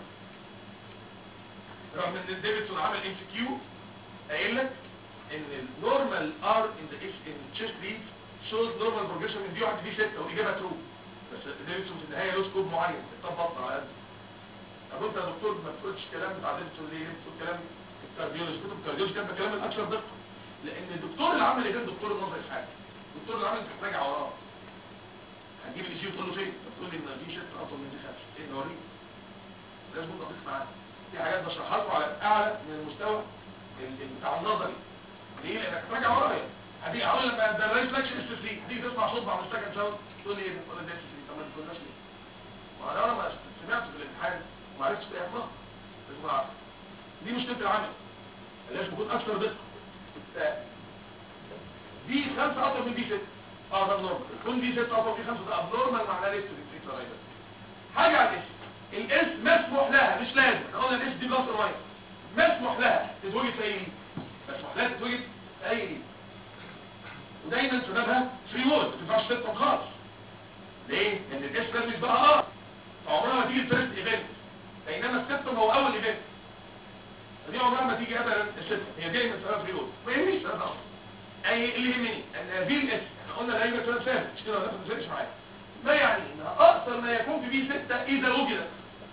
Speaker 1: رغم ان ديفيدسون عمل ام سي كيو قايل لك ان النورمال ار ان ذا ان تشيست ليد شوز نورمال بروجريشن من دي واحد دي 6 والاجابه ترو بس ديفيدسون في النهايه له سكوب معين اتطبق على قد طب انت يا دكتور ما تقولش كلام بتاع ديفيدسون ليه بتقول كلام الكارديولوجي كتب الكارديولوجي كان كلام الاكثر دقه لان الدكتور اللي عمل غير دكتور النظري في حاجه الدكتور اللي عمل انت تراجع وراه هتجيب الاي وتقول له فين تقول لي ان دي 6 اطول من دي 5 ايه نوريك لازم تكون دقيق معاه في حاجات بشرحها لكم على اعلى من المستوى ال- بتاع النظري ليه لانك تراجع ورايا هدي اقول لك ده الرئيس لاكشن اس 3 تيجي تسمع صوت مع مستكن ساوند تقول لي ايه تقول لي ده اس 3 طب ما تقولناش ليه ما انا انا ما سمعت في الامتحان وما عرفتش ايه اخلاق لازم اعرف دي مشكله العمل لازم يكون اكثر دقه ف- دي خمسة اطول من دي 6 اه ده نورمال كون دي 6 اطول من 5 ده ابنورمال معناه ليست بالفكره حاجه على الاس الاس مسموح لها مش لازم احنا قلنا الاس دي بلس اور ماينس مسموح لها تتوجد في اي ليد مسموح لها تتوجد في اي ليد ودايما سببها فري وورد ما تنفعش تبقى خالص ليه؟ لان الاس لازم يسبقها اه فعمرها ما تيجي الفيرست ايفنت بينما السبتم هو اول ايفنت دي عمرها ما تيجي ابدا السبتم هي دايما سببها فري وورد ما يهمنيش سببها اصلا اي اللي يهمني ان هذه الاس احنا قلنا لا يوجد كلام ثابت مش كده ولا ما تفرقش معايا ما يعني انها اقصر ما يكون في بي 6 اذا وجدت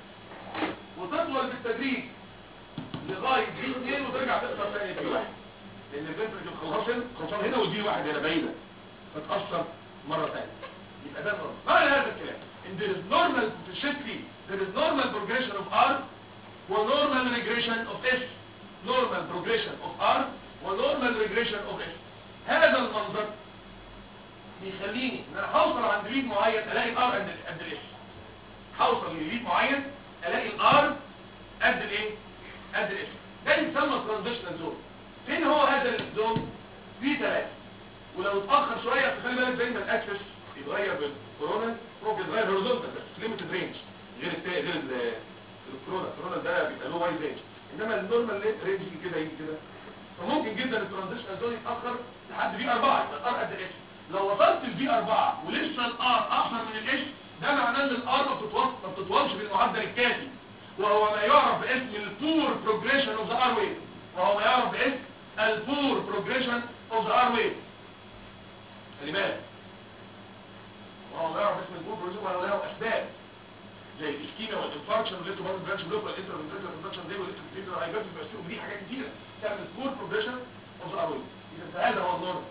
Speaker 1: وتطول بالتدريج لغايه دي 2 وترجع تقصر ثاني في واحد لان الفنتركل خلصان خلصان هنا ودي واحد هنا بعيده فتاثر مره ثانيه يبقى ده نورمال معنى هذا الكلام ان there is normal shiftly there is normal progression of R و normal regression of S normal progression of R و normal regression of S هذا المنظر بيخليني ان انا هوصل عند ليد معين الاقي الار قد قد الاس هوصل لليد معين الاقي الار قد الايه قد الاس ده يسمى ترانزيشنال زون فين هو هذا الزون في ثلاثه ولو اتاخر شويه خلي بالك زي ما الاكسس يتغير بالكورونا ممكن يتغير هوريزونتال بس ليميتد رينج غير التا... غير ال- الكورونا الكورونا ده بيبقى له وايد رينج انما النورمال رينج يجي كده يجي كده فممكن جدا الترانزيشنال زون يتاخر لحد في 4 يبقى الار قد الاس لو وصلت لفي 4 ولسه الار اقصر من الاس ده معناه ان الار ما بتتوصل ما بتتوصلش بالمعدل الكافي وهو ما يعرف باسم البور بروجريشن اوف ذا ار ويف وهو ما يعرف باسم البور بروجريشن اوف ذا ار ويف خلي بالك وهو ما يعرف اسم البور بروجريشن ولا له اسباب زي الاسكيميا والانفاركشن والليتو بارد برانش بلوك والانترفنتريكولار كونتراكشن دي والانترفنتريكولار هايبرتس بس دي حاجات كتيره تعمل بور بروجريشن اوف ذا ار ويف اذا فهذا هو النورمال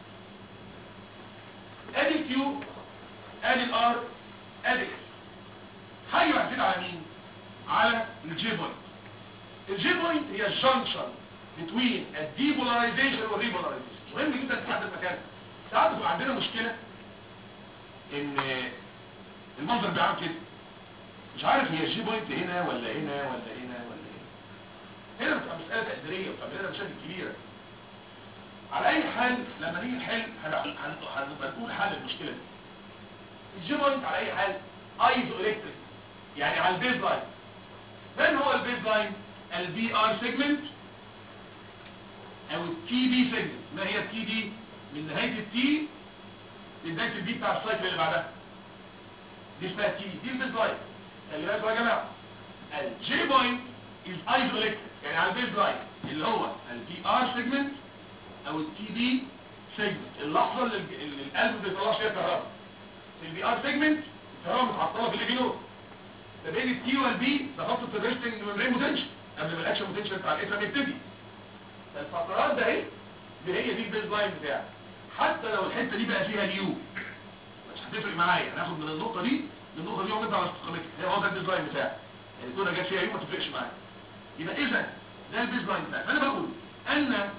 Speaker 1: ادي الكيو ادي الار ادي الاس حي يعتمد على مين على الجي بوينت الجي بوينت هي الجنكشن بتوين الديبولاريزيشن والريبولاريزيشن مهم جدا تحدد مكانها ساعات بيبقى عندنا مشكله ان المنظر بيعمل كده مش عارف هي الجي بوينت هنا ولا هنا ولا هنا ولا هنا هنا بتبقى مساله تقديريه وبتعمل لنا مشاكل كبيره على اي حال لما نيجي نحل هن- هن- هنبقى نقول حل المشكله دي الجي بوينت على اي حال ايزو الكتريك يعني على البيز لاين من هو البيز لاين البي ار سيجمنت او التي بي سيجمنت ما هي التي بي من نهايه التي لبدايه البي بتاع السايكل اللي بعدها دي اسمها تي دي البيز لاين خلي بالكم يا جماعه الجي بوينت از ايزو الكتريك يعني على البيز لاين اللي هو البي ار سيجمنت او التي بي سيجمنت اللحظه اللي الج- اللي القلب ما بيطلعش فيها كهرباء في البي ار سيجمنت الكهرباء متعطله في الليبينور ده بين التي والبي ده خط الريستنج ميمبرين بوتنشال قبل ما الاكشن بوتنشال بتاع الاترام يبتدي فالفترات ده اهي دي هي دي البيز لاين بتاعك حتى لو الحته دي بقى فيها اليو مش هتفرق معايا هناخد من النقطه دي للنقطه دي وانت على استقامتك هي هو ده البيز لاين بتاعك يعني الكوره جت فيها يو ما تفرقش معايا يبقى اذا ده البيز لاين بتاعك فانا بقول ان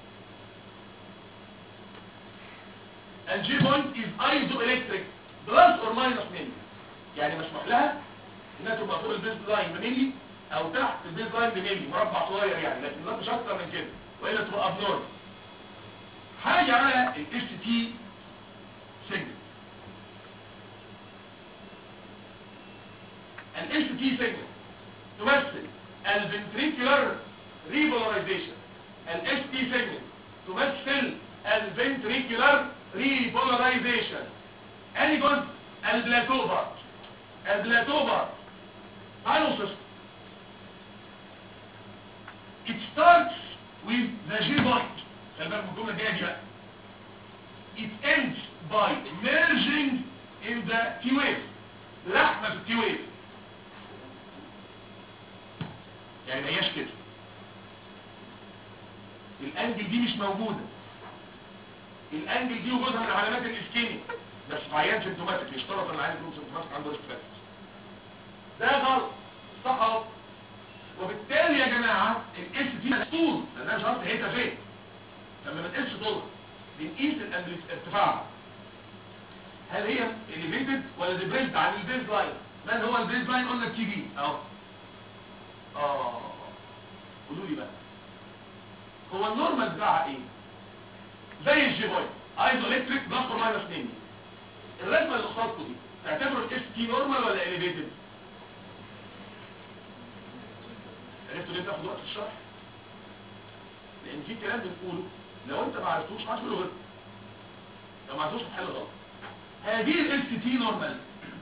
Speaker 1: الجي بوينت از ايزو الكتريك بلس اور ماينس ملي يعني مسموح لها انها تبقى فوق البيز لاين بملي او تحت البيز لاين بملي مربع صغير يعني لكن لا مش اكتر من كده والا تبقى ابنورمال حاجه على الاس تي سيجمنت الاس تي سيجمنت تمثل الفنتريكولار ريبولاريزيشن الاس تي سيجمنت تمثل الفنتريكولار ريبولاريزيشن اني جزء البلاتو بارت البلاتو بارت
Speaker 3: تعالوا نوصف it starts with the G point خلي بالك من الجمله الجايه دي بقى it ends by merging in the T wave لحمه في التي ويف يعني ما هياش كده الانجل دي مش موجوده الانجل دي وجودها من علامات الاسكيميا بس في عيان سيمتوماتيك يشترط ان العيان يكون سيمتوماتيك عنده ريسك فاكتورز ده غلط صح اهو وبالتالي يا جماعه الاس دي مسؤول لان انا شرط هيتا فين لما بنقيس طول بنقيس الأمبليت- ارتفاعها هل هي elevated ولا ديبريد عن البيز لاين من هو البيز لاين قلنا التي بي اهو اه قولوا لي بقى هو النورمال بتاعها ايه زي الجي بوي ايزو الكتريك بلس اور ماينس 2 الرسمه اللي قصادكم دي تعتبر الاس تي نورمال ولا اليفيتد عرفتوا ليه بتاخد وقت في الشرح لان في كلام بنقوله لو انت ما عرفتوش ما هتقوله غلط لو ما عرفتوش هتحل غلط هذه الاس تي نورمال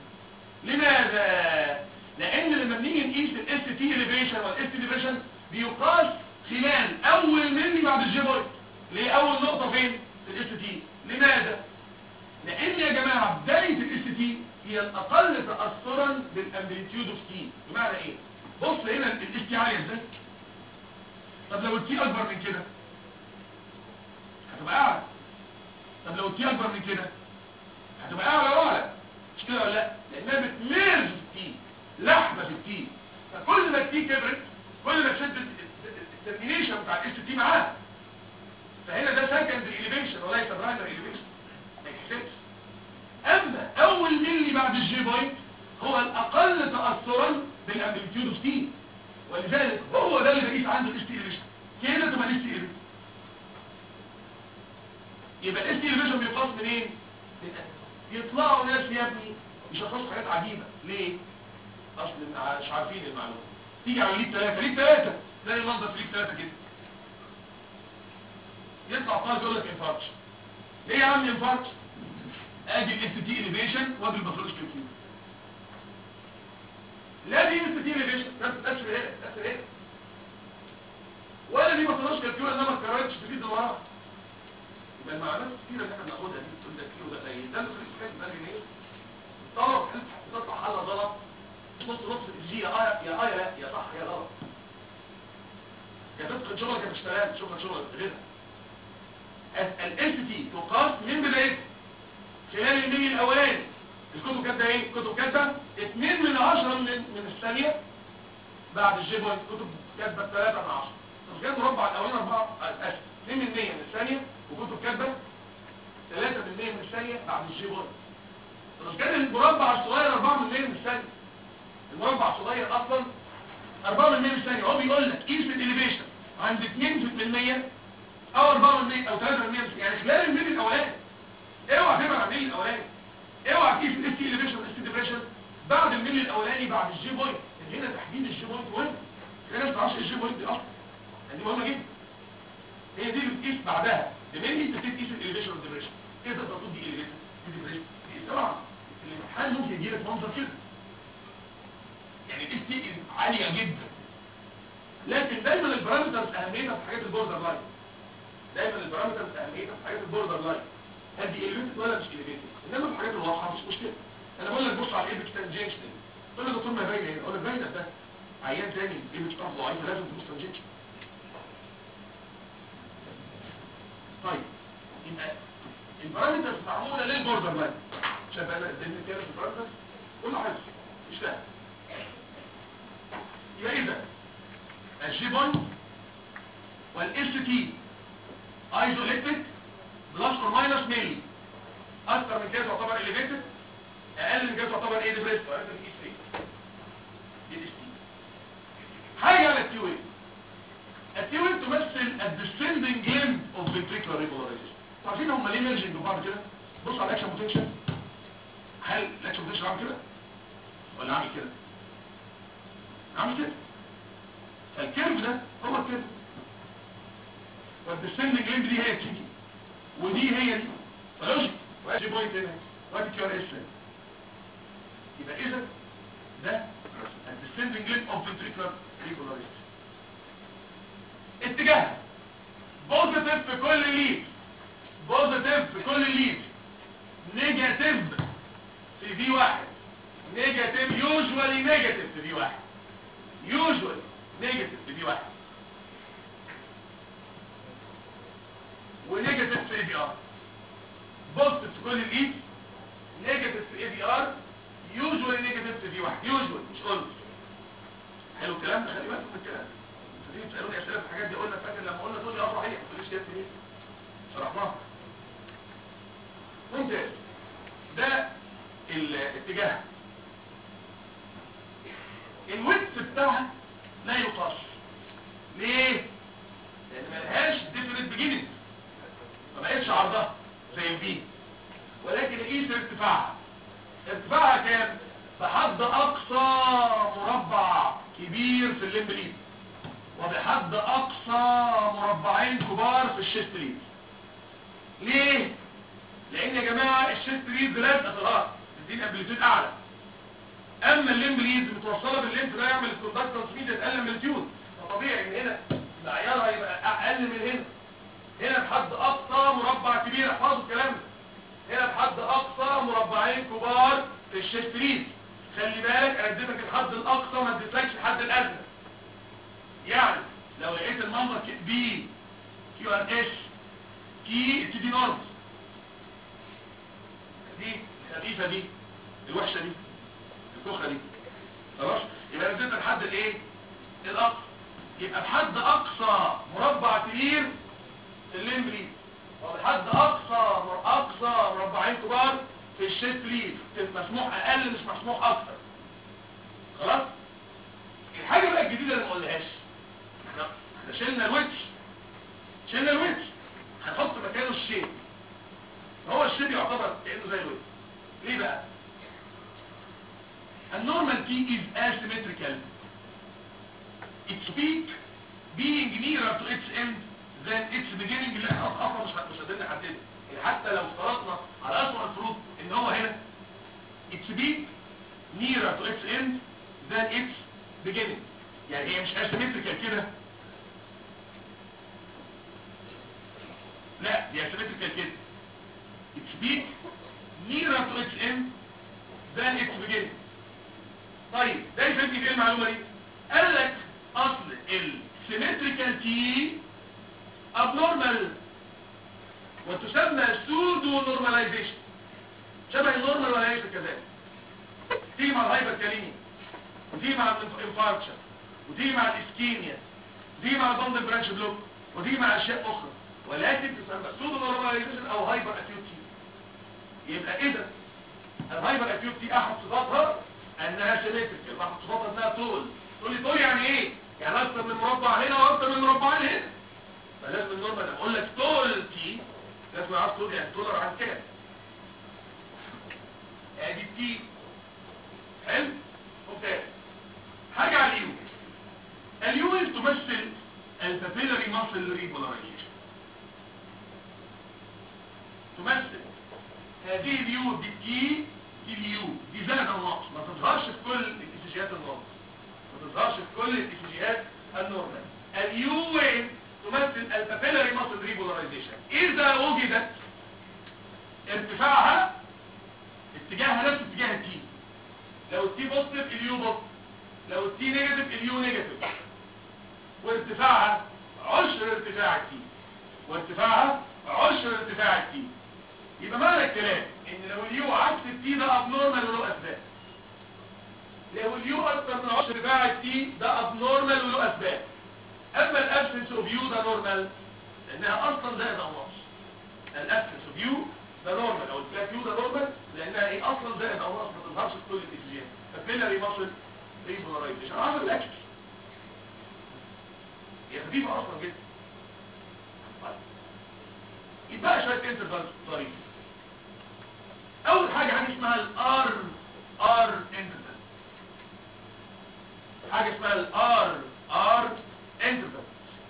Speaker 3: لماذا لان لما بنيجي نقيس الاس تي اليفيشن والاس تي اليفيشن بيقاس خلال اول ملي بعد الجيبويد ليه اول نقطه فين في الاس تي لماذا لان يا جماعه بدايه الاس تي هي الاقل تاثرا بالامبليتيود اوف تي بمعنى ايه بص هنا الاس تي عاليه ازاي طب لو التي اكبر من كده هتبقى اعلى طب لو التي اكبر من كده هتبقى اعلى واعلى مش كده ولا لا لانها بتميرج في التي لحمه في التي فكل ما التي كبرت كل ما تشد الترمينيشن بتاع الاس تي معاها فهنا ده سكندري اليفيشن وليس برايمري اليفيشن ما يحسبش اما اول ملي بعد الجي بوينت هو الاقل تاثرا بالامبليتيود اوف تي ولذلك هو ده اللي بقيس عنده الاس تي اليفيشن كده تبقى الاس تي اليفيشن يبقى الاس تي اليفيشن بيقاس منين من يطلعوا ناس يا ابني يشخصوا حاجات عجيبه ليه اصل مش عارفين المعلومه تيجي على ليد ثلاثة ليد ثلاثة تلاقي المنظر في ليد ثلاثة كده يطلع طالب يقول لك انفاركش ليه يا عم انفاركش ادي الاس تي اليفيشن وادي الباثولوجيكال كيو لا دي اس تي اليفيشن نفس نفس ايه نفس ايه ولا دي باثولوجيكال كيو انما اتكررتش تفيد الورا يبقى المعلومات الكتيره اللي احنا بناخدها دي بتقول ده كيلو ده قليل ده اللي في الحاجات ده جنيه طلب تطلع حل غلط نص نص الجي يا اه يا اه يا لا يا صح يا غلط يا تدخل شغلك يا تشتغل شغلك شغلك غيرها الاس تي تقاس من بدايتها خلال الميل الاولاني الكتب كاتبه ايه الكتب كاتبه 2 من 10 من من الثانيه بعد الجي بوينت كتب كاتبه 3 من 10 مش كده مربع الاولاني 4 اسف 2 من 100 من الثانيه وكتب كاتبه 3 من 100 من الثانيه بعد الجي بوينت مش كده المربع الصغير 4 من 100 من الثانيه المربع صغير اصلا 4 من 100 من الثانيه هو بيقول لك قيس الاليفيشن عند 2% او 4 من 100 او 3 من 100 يعني خلال الميل الاولاني اوعى تبعد عن الميل الاولاني اوعى تقيس الاس تي اليفيشن والاس تي ديبريشن بعد الميل الاولاني بعد الجي بوينت هنا تحديد الجي بوينت مهم في ناس ما تعرفش الجي بوينت دي اصلا يعني دي مهمه جدا هي دي اللي بتقيس بعدها بميل انت تقيس الاليفيشن والديبريشن ايه تقدر تقول دي اليفيشن دي ديبريشن طبعا الامتحان ممكن يجي لك منظر كده يعني الاس تي عاليه جدا لكن دايما البارامترز اهميتها في حاجات البوردر لاين دايما البارامترز اهميتها في حاجات البوردر لاين هل دي اليفيتد ولا مش اليفيتد انما في الحاجات الواضحه مش مشكله انا بقول لك بص على الايبك تانجنشن تقول لي دكتور ما باينه هنا اقول لك باينه ده عيان تاني الايبك بتاعته ضعيفه لازم تبص تانجنشن طيب يبقى البارامترز معموله للبوردر لاين شايف انا اديني كده في البارامترز كل حاجه مش فاهم يبقى اذا الجي بوينت والاس تي ايزوليتد بلس اور ماينس ملي اكتر من كده تعتبر اليفيتد اقل من كده تعتبر ايه ديبريس واقل من اي 3 دي الاس تي حاجه على التي ويف التي ويف تمثل الديسندنج ليمب اوف فنتريكولار ريبولاريزيشن عارفين هم ليه ميرجنج ببعض كده بص على الاكشن بوتنشال هل الاكشن بوتنشال عامل كده ولا عامل كده عامل كده فالكيرف ده هو الكيرف والديسندنج ليمب دي هي تيجي ودي هي دي فلوجيك وادي بوينت هنا وادي كيو ار اس يبقى اذا ده الديسندنج فنتريكولار ريبولاريزيشن اتجاه بوزيتيف في كل ليد بوزيتيف في كل ليد نيجاتيف في في واحد نيجاتيف يوجوالي نيجاتيف في في واحد يوجوالي نيجاتيف في في واحد ونيجاتيف في اي بي ار بوزيتيف في كل الايد نيجاتيف في اي بي ار يوجوالي نيجاتيف في في واحد يوجوالي مش قلت حلو الكلام ده خلي بالك من الكلام تيجي تسالوني اسئله في الحاجات دي قلنا فاكر لما قلنا تقول لي اه صحيح ما تقوليش كده ليه شرحناها ممتاز ده الاتجاه الويدث بتاعها لا يقاس ليه لان ملهاش ديفينيت بيجيننج ما بقتش عرضها زي البي ولكن قيس ارتفاعها ارتفاعها كام بحد اقصى مربع كبير في الليمب ليد وبحد اقصى مربعين كبار في الشيست ليد ليه لان يا جماعه الشيست ليد لازقه في الارض بتديك امبليتيود اعلى اما الليمب ليد متوصله بالليمف ده يعمل الكوندكت ترانسميت يتقل امبليتيود فطبيعي ان هنا معيارها يبقى اقل من هنا هنا بحد اقصى مربع كبير احفظوا الكلام ده هنا بحد اقصى مربعين كبار في الشيست ليد خلي بالك انا اديتك الحد الاقصى ما اديتلكش الحد الادنى يعني لو لقيت المنظر بي كيو ار اس كي تي دي نورمز دي الخفيفه دي الوحشه دي الكوخه دي خلاص يبقى نزلت الحد الايه الاقصى يبقى بحد اقصى مربع كبير في الليمبري وبحد اقصى مر اقصى مربعين كبار في الشيست ليف مسموح اقل مش مسموح اكتر خلاص الحاجه بقى الجديده اللي ما قلناهاش احنا احنا شلنا الويتش شلنا الويتش هنحط مكانه الشيب هو الشيب يعتبر كانه زي الويتش ليه بقى النورمال T is asymmetrical its peak being nearer to its end than its beginning اللي احنا اصلا مش مش قادرين نحدده يعني حتى لو افترضنا على اسوء الفروض ان هو هنا its peak nearer to its end than its beginning يعني هي مش asymmetrical كده لا دي asymmetrical كده its peak nearer to its end than its beginning طيب ده يفيدني بايه المعلومه دي قال لك اصل السيمتريكال تي ابنورمال وتسمى سودو نورماليزيشن شبه النورمال ولا ليس كذلك تيجي مع الهايبر كاليميا وتيجي مع الانفاركشن وتيجي مع الاسكيميا وتيجي مع البندل برانش بلوك وتيجي مع اشياء اخرى ولكن تسمى سودو نورماليزيشن او هايبر اكيوتي يبقى اذا الهايبر اكيوتي احد صفاتها انها سيمتريكال احد صفاتها انها طول تقول لي طول يعني ايه يعني اكتر من مربع هنا واكتر من مربعين هنا فلازم النورمال اقول لك طول تي لازم اعرف طول يعني دولار عن كام ادي تي حلو اوكي حاجه على اليو اليو تمثل البابيلاري ماسل ريبولاريزيشن تمثل هذه اليو دي تي دي اليو دي زائد او ناقص ما تظهرش في كل الاتجاهات الناقص ما تظهرش في كل الاتجاهات النورمال اليو وين تمثل البابيلاري ماسل ريبولاريزيشن اذا وجدت ارتفاعها اتجاهها نفس اتجاه التي لو التي بوزيتيف اليو بوزيتيف لو التي نيجاتيف اليو نيجاتيف وارتفاعها عشر ارتفاع التي وارتفاعها عشر ارتفاع التي يبقى معنى الكلام ان لو اليو عكس التي ده ابنورمال وله اسباب لو اليو اكتر من عشر ارتفاع التي ده ابنورمال وله اسباب اما الابسنس اوف يو ده نورمال لانها اصلا زائد او ناقص الابسنس اوف يو ده نورمال او الفلات يو ده نورمال لانها ايه اصلا زائد او ناقص ما تظهرش في كل الاتجاهات فبيلاري ماسل ريبولاريزيشن عامل الاكس هي خفيفه اصلا جدا طيب يبقى شويه انترفال طريق اول حاجه حاجه اسمها الار ار انترفال حاجه اسمها الار ار انترفال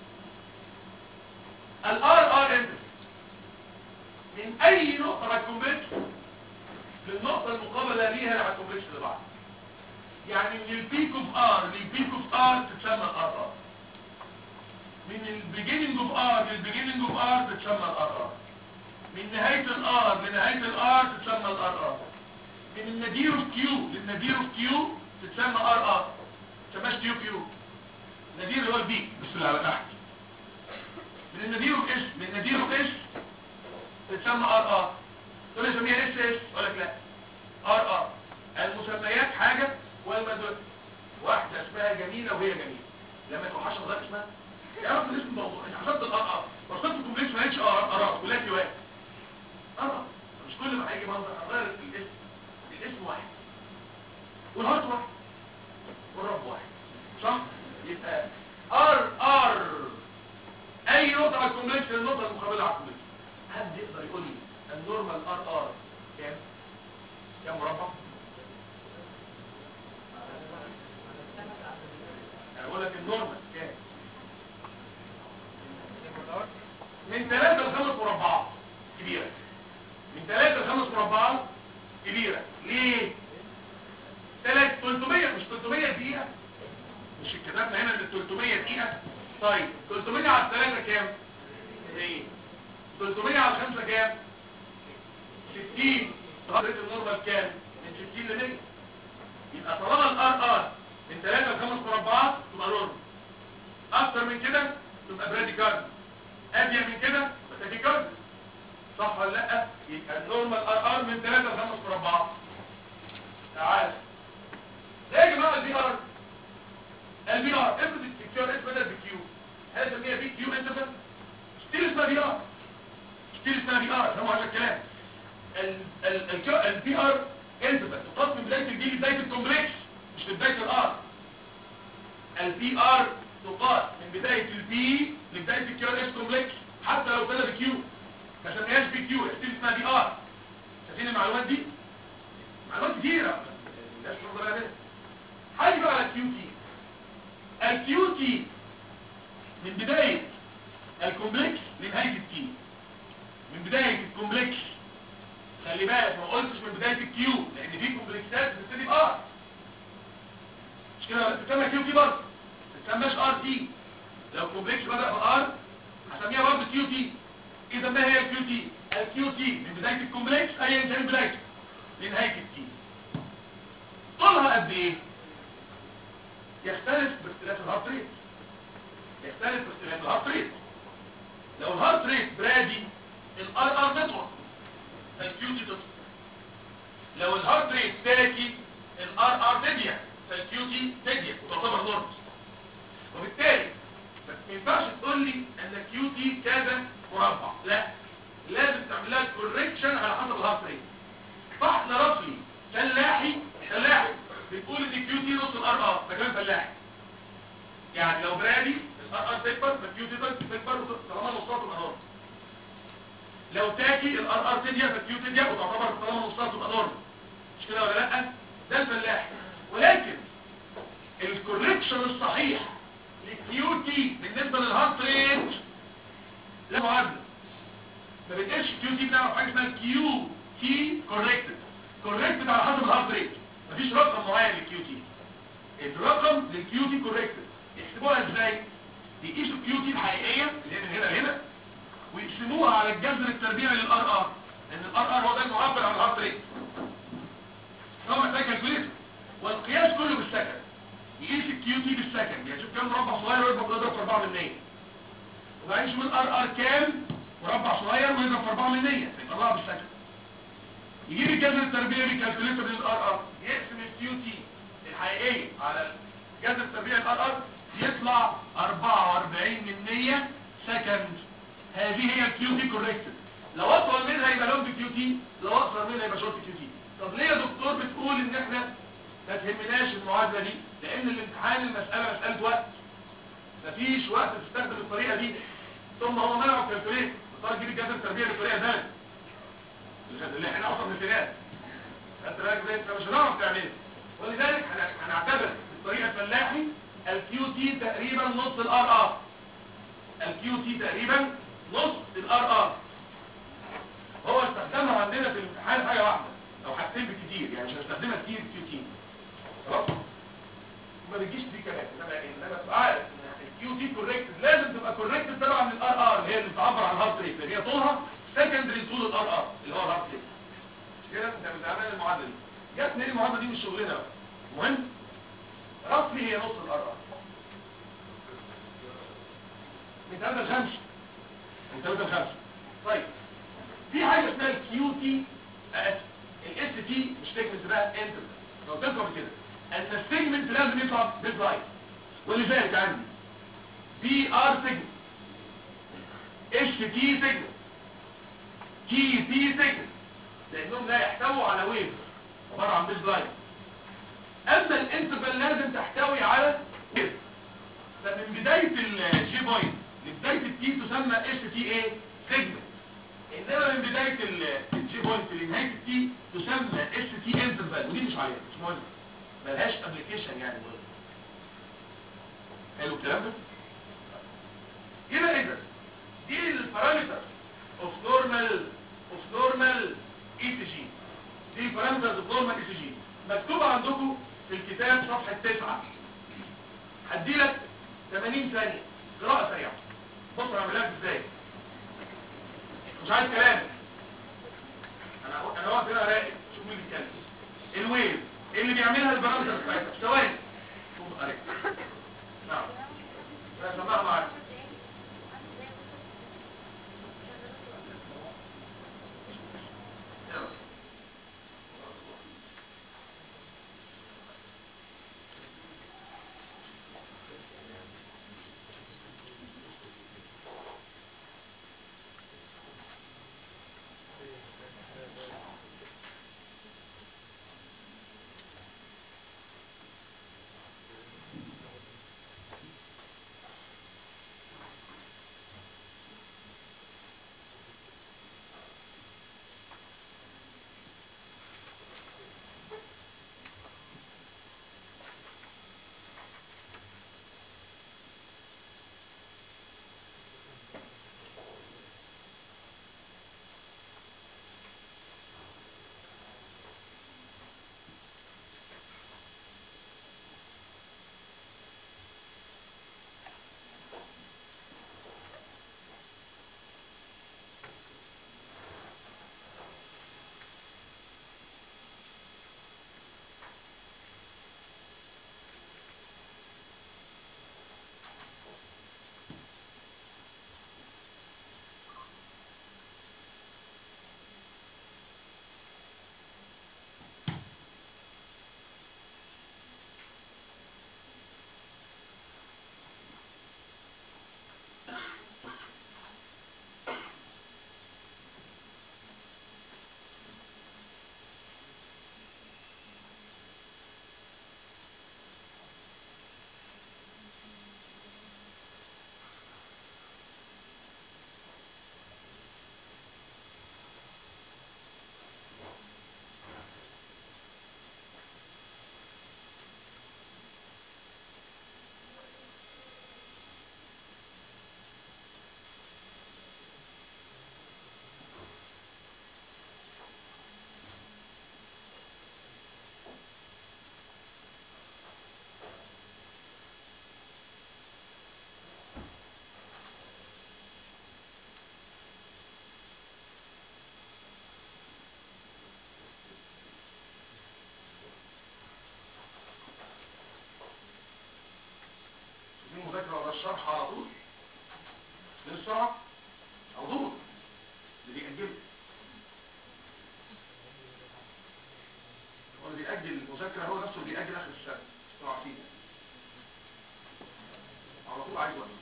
Speaker 3: الار ار انترفال من اي نقطه على الكومبلكس للنقطه المقابله ليها على الكومبلكس اللي بعد يعني من البيك اوف ار للبيك اوف ار تتسمى الار ار من البيجيننج اوف ار للبيجيننج اوف ار تتسمى الار ار من نهاية الار لنهاية الار تتسمى الار ار من النادير اوف كيو للنادير اوف كيو تتسمى ار ار تسماش كيو كيو النادير اللي هو البيك بس اللي على تحت من النادير اوف اس من النادير اوف اس تتسمى ار ار تقول لي سميها اس اس اقول لك لا ار ار المسميات حاجة والمدن واحدة اسمها جميلة وهي جميلة لما توحش غير اسمها يعرف الاسم الموضوع انت حسبت الار ار وصلت الكومبلكس ما هيش ار ار كلها في واحد ار مش كل ما هيجي منظر هغير الاسم الاسم واحد والهارت واحد والرب واحد صح يبقى ار ار اي نقطة على الكومبلكس النقطة المقابلة على الكومبلكس حد يقدر يقول لي النورمال ار ار كام كام مربع يعني اقول لك النورمال كام من ثلاثة لخمس مربعات كبيرة من ثلاثة لخمس مربعات كبيرة ليه؟ ثلاث 300 مش 300 دقيقة مش كتبنا هنا ان 300 دقيقة طيب 300 على الثلاثة كام؟ 100 300 على الخمسة كام؟ 60 طريقة النورمال كام؟ من 60 ل 100 يبقى طالما الار ار من 3 ل 5 مربعات تبقى نورمال اكتر من كده تبقى براديكارد ابيع من كده يبقى تاكيكارد صح ولا لا يبقى النورمال ار ار من 3 ل 5 مربعات تعال ده يا جماعه البي ار البي ار افرض الكيو ار اس بدل بكيو هل اسميها بي كيو انترفال ستيل اسمها بي ار ستيل اسمها بي ار سمعوا هذا الكلام البي ار انترفال تقاس من بدايه البي لبدايه الكومبلكس مش لبدايه الار البي ار تقاس من بدايه البي لبدايه الكيو ار اس كومبلكس حتى لو ابتدى بكيو ما سميهاش بي كيو ستيل اسمها بي ار شايفين المعلومات دي معلومات كتيره الناس تاخد بالها منها هاجي بقى على الكيو تي الكيو تي من بدايه الكومبلكس لنهايه التي من بدايه الكومبلكس خلي بالك ما قلتش من بدايه الكيو لان في كومبلكسات بتبتدي بار مش كده بتسمى كيو تي برضه ما تسماش ار تي لو كومبلكس بدا بار هسميها برضه كيو تي اذا ما هي الكيو تي الكيو تي من بدايه الكومبلكس ايا كان بدايته لنهايه التي طولها قد ايه يختلف باختلاف الهارت ريت يختلف باختلاف الهارت ريت لو الهارت ريت برادي الار ار تطول فالكيو تي تطول لو الهارت ريت تاكي الار ار تضيق فالكيو تي تضيق وتعتبر نورمال وبالتالي ما ينفعش تقول لي ان الكيو تي كذا مربع لا لازم تعمل لها كوريكشن على حسب الهارت ريت فاحنا رفلي فلاحي فلاحي بتقول ان الكيو تي نص الار ار ده كلام فلاحي يعني لو برادي الار ار تكبر فالكيو تي تكبر طالما نصها تبقى نورمال لو تاكي الار ار تضيق فالكيو تضيق وتعتبر طالما نصها تبقى نورمال مش كده ولا لا ده الفلاحي ولكن الكوريكشن الصحيح للكيو تي بالنسبه للهارت ريت لا معادله ما بتقلش كيو تي بتعمل حاجه اسمها كيو تي كوريكتد كوريكتد على حسب الهارت ريت مفيش رقم معين للكيو تي الرقم للكيو تي كوريكتد يحسبوها ازاي يقيسوا الكيو تي الحقيقيه اللي هي من هنا لهنا ويقسموها على الجذر التربيعي للار ار لان الار ار هو ده المعبر عن الهارت ريت هو محتاج كالكوليتر والقياس كله بالسكند يقيس الكيو تي بالسكند يعني شوف كام مربع صغير ويضرب يضرب في 4 من 100 وبعدين يشوف الار ار كام مربع صغير ويضرب في 4 من 100 فيطلعها بالسكند يجيب الجذر التربيعي بالكالكوليتر للار ار يقسم الكيو تي الحقيقيه على الجذر التربيعي للار ار يطلع 44 من 100 سكند هذه هي الكيو تي كوريكتد لو اطول منها يبقى لونج كيو تي لو اقصر منها يبقى شورت كيو تي طب ليه يا دكتور بتقول ان احنا ما تهمناش المعادله دي لان الامتحان المساله مساله وقت مفيش وقت تستخدم الطريقه دي ثم هو منعه الكالكوليتر اضطر تجيب الجذر التربيعي بالطريقه ثانيه اللي احنا اصلا مثالات خدت بالك ازاي انت مش هنعرف تعملها ولذلك هن- هنعتبر بالطريقه الفلاحي الكيو تي تقريبا نص الار ار الكيو تي تقريبا نص الار ار هو استخدمها عندنا في الامتحان حاجه واحده او حاجتين بالكتير يعني مش هنستخدمها كتير كيو تي خلاص ما بتجيش دي كمان انما انما تبقى عارف ان الكيو تي كوريكت لازم تبقى كوريكت طبعا من الار ار اللي هي اللي بتعبر عن الهارت ريت لان هي طولها سكندري طول الار ار اللي هو الهارت ريت كده انت بتعمل المعادله دي جت منين المعادله دي مش شغلنا بقى المهم رفلي هي نص الار ار من 3 ل 5 من 3 ل 5 طيب في حاجه اسمها الكيو تي الاس تي مش تكمل بقى انتر لو تذكر كده ان السيجمنت لازم يطلع بالرايت ولذلك عندي بي ار سيجمنت اتش تي سيجمنت تي بي سيجمنت لانهم لا يحتووا على ويف عباره عن بيز لاين اما الانترفال لازم تحتوي على ويف فمن بدايه الجي بوينت لبدايه التي تسمى اتش تي اي سيجمنت انما من بدايه الجي بوينت لنهايه التي تسمى اتش تي انترفال ودي مش عليها مش مهم ملهاش ابلكيشن يعني مهم حلو الكلام ده يبقى اذا دي البارامتر اوف نورمال اوف نورمال اي سي جي دي بارامترز اوف نورمال اي سي جي مكتوبه عندكم في الكتاب صفحه 9 هدي لك 80 ثانيه قراءه سريعه بص انا عاملها ازاي مش عايز كلام انا انا واقف هنا راقب شوف مين بيتكلم الويف اللي بيعملها البارامتر بتاعتها في ثواني شوف قريب نعم انا سمعها معاك يلا. دي مذاكرة ولا الشرح على طول للسرعة على طول اللي بيأجل هو اللي بيأجل المذاكرة هو نفسه اللي بيأجل آخر السنة السرعة فيه على طول عايز وقت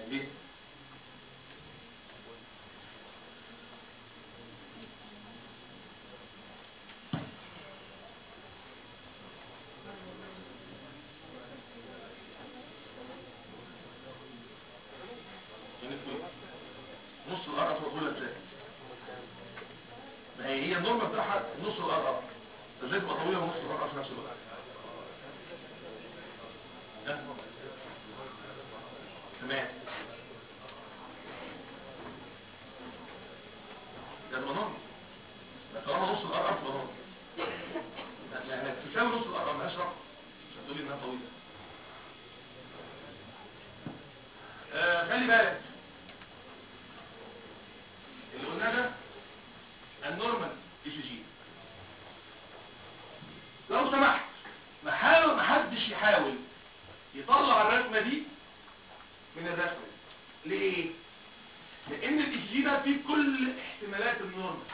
Speaker 3: ليه؟ يعني في نص القرف مقولة ازاي ما هي هي النورمة بتاعها نص القرف ازاي تبقى طويلة ونص القرف في نفس الوقت ده. تمام ده المنار ده طالما نص القرف منار يعني تساوي نص القرف ملهاش رقم مش هتقولي انها طويلة آه خلي بالك اللي قلناه ده النورمال اي سي جي لو سمحت ما حاول ما حدش يحاول يطلع الرسمه دي من الرسمه دي ليه لان الاي سي جي ده فيه كل احتمالات النورمال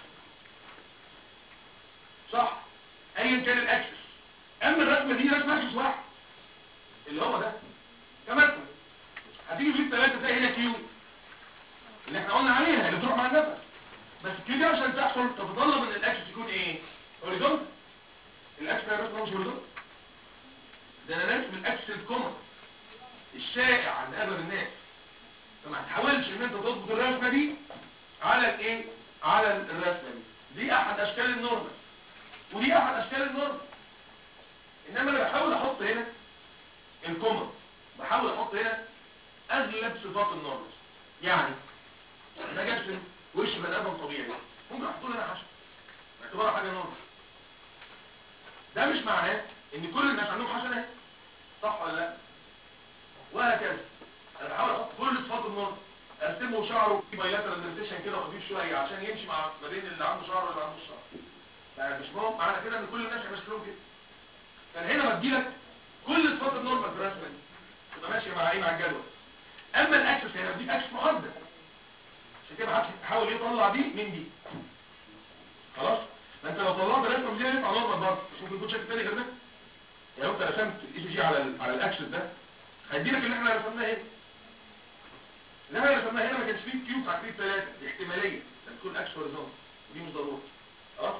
Speaker 3: صح ايا كان الاكسس اما الرسمه دي رسمه اكسس واحد اللي هو ده كمثل هتيجي في الثلاثه تلاقي هنا كيو اللي احنا قلنا عليها اللي بتروح مع النفس بس الكيو دي عشان تحصل تتطلب ان الاكسس يكون ايه هوريزونتال الاكسس ده رسمه مش هوريزونتال ده انا رسم الاكسس الكومن الشائع عند اغلب الناس فما تحاولش ان انت تضبط الرسمه دي على الايه على الرسمه دي دي احد اشكال النورمال ودي احد اشكال النورمال انما انا بحاول احط هنا الكومن بحاول احط هنا اغلب صفات النورمال يعني ده جسم وش بني ادم طبيعي ممكن احط له انا حشو باعتبارها حاجه نورمال ده مش معناه ان كل الناس عندهم حسنه صح ولا لا وهكذا انا بحاول احط كل صفات النورمال ارسمه شعره بايلاترال ديرتيشن كده خفيف شويه عشان يمشي مع ما بين اللي عنده شعر واللي عنده شعر يعني مش مهم معنى كده ان كل الناس هيبقى شكلهم كده كان هنا بديلك كل صفات النورمال في الرسمه دي تبقى ماشيه مع ايه مع الجدول اما الاكسس هنا بديك اكسس محدد عشان كده محدش يحاول يطلع دي من دي خلاص ما انت لو طلعت الرسمه دي هيطلع نورمال برضه مش ممكن يكون شكل تاني غير ده يعني لو انت رسمت الاي جي على ال على الاكسس ده هيديلك اللي احنا رسمناه هنا اللي احنا رسمناه هنا ما كانش فيه كيو بتاع كيو ثلاثه دي احتماليه ان تكون اكس هوريزونتال ودي مش ضروري خلاص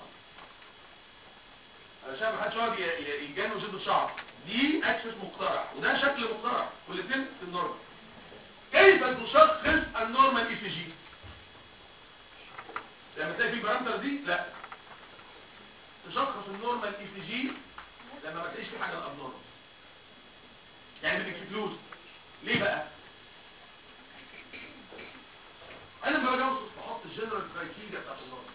Speaker 3: علشان ما حدش يقعد ي- ي- يتجنن ويشد الشعر دي اكسس مقترح وده شكل مقترح والاثنين في النورمال كيف تشخص النورمال اي سي جي لما تلاقي في بارامتر دي لا تشخص النورمال اي سي جي لما ما تلاقيش في حاجه الابنورمال يعني بالاكسكلوز ليه بقى انا لما باجي اوصف بحط الجنرال كرايتيريا بتاعت النورمال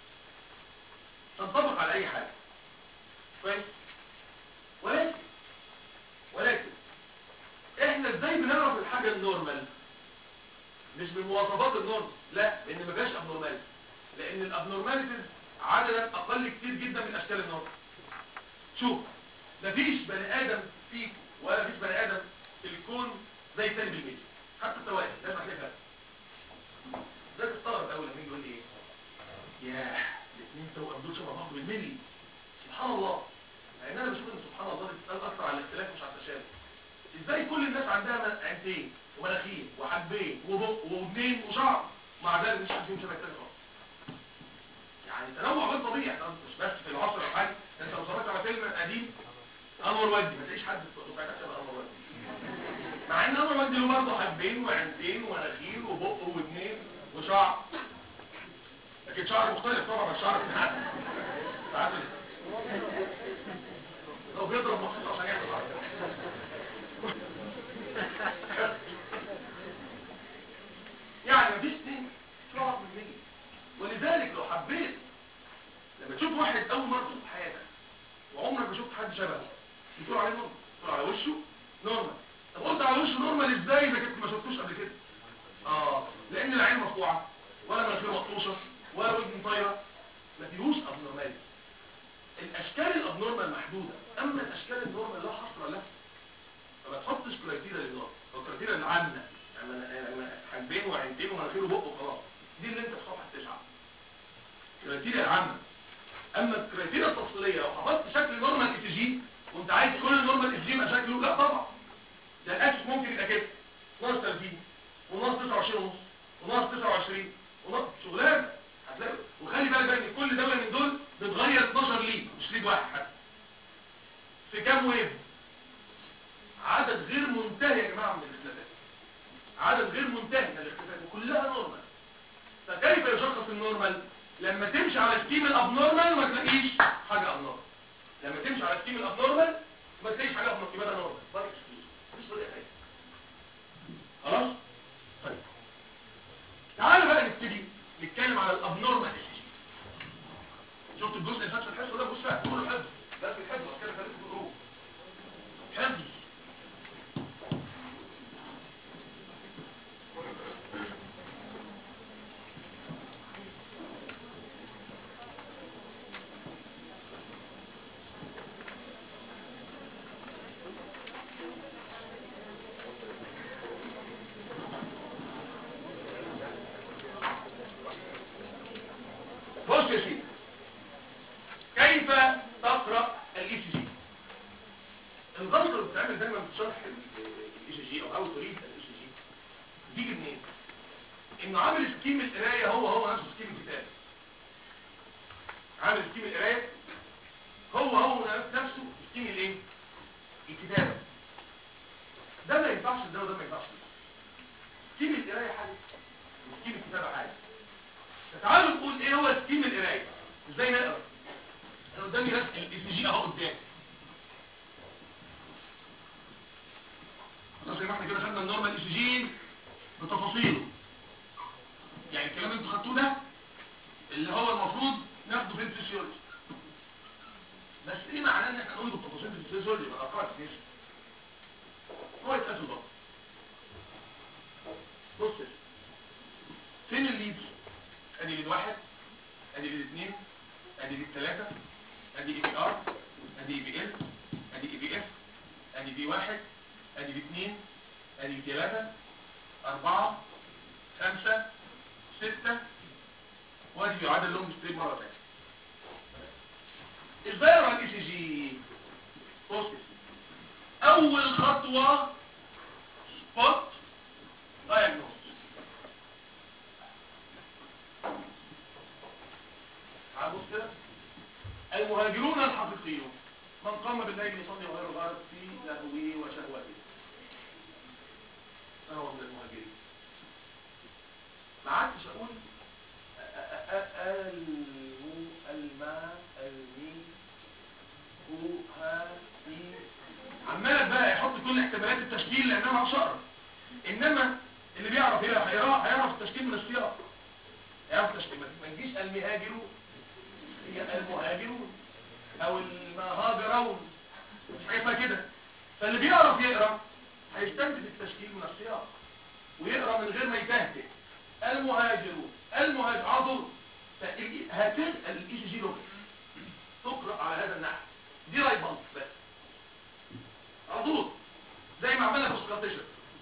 Speaker 3: تنطبق على اي حاجه كويس ولكن ولكن احنا ازاي بنعرف الحاجه النورمال مش بمواصفات النورمال لا لان ما فيهاش ابنورماليتي لان الابنورماليتيز عددا اقل كتير جدا من اشكال النورمال شوف مفيش بني ادم فيك ولا مفيش بني ادم في الكون زي التاني بالمية حتى التوائم لازم احلفها ده تستغرب اول لما يجي يقول لي ايه ياه الاثنين توأم دول شبه بعض بالملي سبحان الله لان انا بشوف ان سبحان الله دي بتسال اكتر على الاختلاف مش على التشابه ازاي كل الناس عندها عينتين ومناخير وحاجبين وبق وودنين وشعر مع ذلك مش حد فيهم شبه التاني خالص يعني تنوع غير طبيعي احنا مش بس في العصر الحالي انت لو اتفرجت على فيلم قديم انور وجدي ما تلاقيش حد في دفعتك شبه انور وجدي مع ان انور وجدي له برضه حاجبين وعينتين ومناخير وبق وودنين وشعر لكن شعر مختلف طبعا عن الشعر بتاعك ساعات لو بيضرب مخصوص عشان يعمل شعر يعني مفيش اثنين شعر من مية ولذلك لو حبيت لما تشوف واحد اول مره تشوف في حياتك وعمرك ما شفت حد شبهه بتقول عليه نورمال تقول على وشه نورمال طب قلت على وشه نورمال ازاي اذا كنت ما شفتوش قبل كده اه لان العين مرفوعه ولا مناخير مقطوشه ولا ودن طايره ما فيهوش ابنورماليتي الاشكال الابنورمال محدوده اما الاشكال النورمال لا حصر لها فما تحطش كرايتيريا للنور الكرايتيريا العامه يعني يعني حاجبين وعينتين ومناخير وبق وخلاص دي اللي انت في صفحه تسعه الكرايتيريا العامه اما الكرايتيريا التفصيليه لو حفظت شكل نورمال اي تي جي وانت عايز كل نورمال اي تي جي يبقى شكله لا طبعا ده الاكس ممكن يبقى كده 12 30 كام ويف عدد غير منتهي يا جماعه من الاختلافات عدد غير منتهي من الاختلافات وكلها نورمال فكيف يشخص النورمال لما تمشي على سكيم الابنورمال ما تلاقيش حاجه ابنورمال لما تمشي على سكيم الابنورمال ما تلاقيش حاجه ابنورمال يبقى ده نورمال بارك مش طريقه ثانيه خلاص طيب تعالى بقى نبتدي نتكلم على الابنورمال شفت الجزء اللي فات في الحصه ده بص بقى كله حفظ بس الحفظ كده خليك تقول حفظ بص يا سيدي كيف تقرأ الاي سي جي الغلطة اللي بتتعمل دايما في شرح الاي سي جي او او تريد الاي سي جي بتيجي منين؟ انه عامل سكيم القراية هو هو نفسه سكيم الكتاب عامل سكيم القراية هو هو نفسه سكيم الايه؟ الكتابة ده ما ينفعش ده وده ما ينفعش ده سكيم القراية حاجة وسكيم الكتابة حاجة تعالوا نقول ايه هو سكيم القرايه ازاي نقرا انا قدامي رسم الاس جي اهو قدامي خلاص يا احنا كده خدنا النورمال اس جي بتفاصيله يعني الكلام اللي انتوا خدتوه ده اللي هو المفروض ناخده في الفسيولوجي بس ايه معناه ان احنا نقول بالتفاصيل في الفسيولوجي ما اقراش ليش هو يتقاسوا بقى بص يا سيدي. فين الليدز ادي ليد واحد ادي ليد اثنين ادي ليد ثلاثة ادي اي بي ار ادي اي بي ال ادي اي بي اف ادي بي واحد ادي بي اثنين ادي بي ثلاثة اربعة خمسة ستة وادي بيعادل لهم ستريب مرة تانية ازاي اقرا الاي سي جي بص يا سيدي. اول خطوة سبوت دايجنوز عبص كده المهاجرون الحقيقيون من قام بالليل يصلي وغير غارب في لهوه وشهوته انا هو من المهاجرين ما عدتش اقول أ- أ- أ- المو الماء المي هو ها إي. عمالك بقى يحط كل احتمالات التشكيل لان انا ما اعرفش اقرا انما اللي بيعرف يقرا هيقرا هيعرف التشكيل من السياق هيعرف التشكيل ما تجيش المهاجرون هي المهاجرون او المهاجرون مش حاجه اسمها كده فاللي بيعرف يقرا هيستنتج التشكيل من السياق ويقرا من غير ما يتهته المهاجرون المهاجر على طول هتسال الاي سي جي لغه تقرا على هذا النحو دي رايت بلط بس على طول زي ما عملنا في السكارتيشن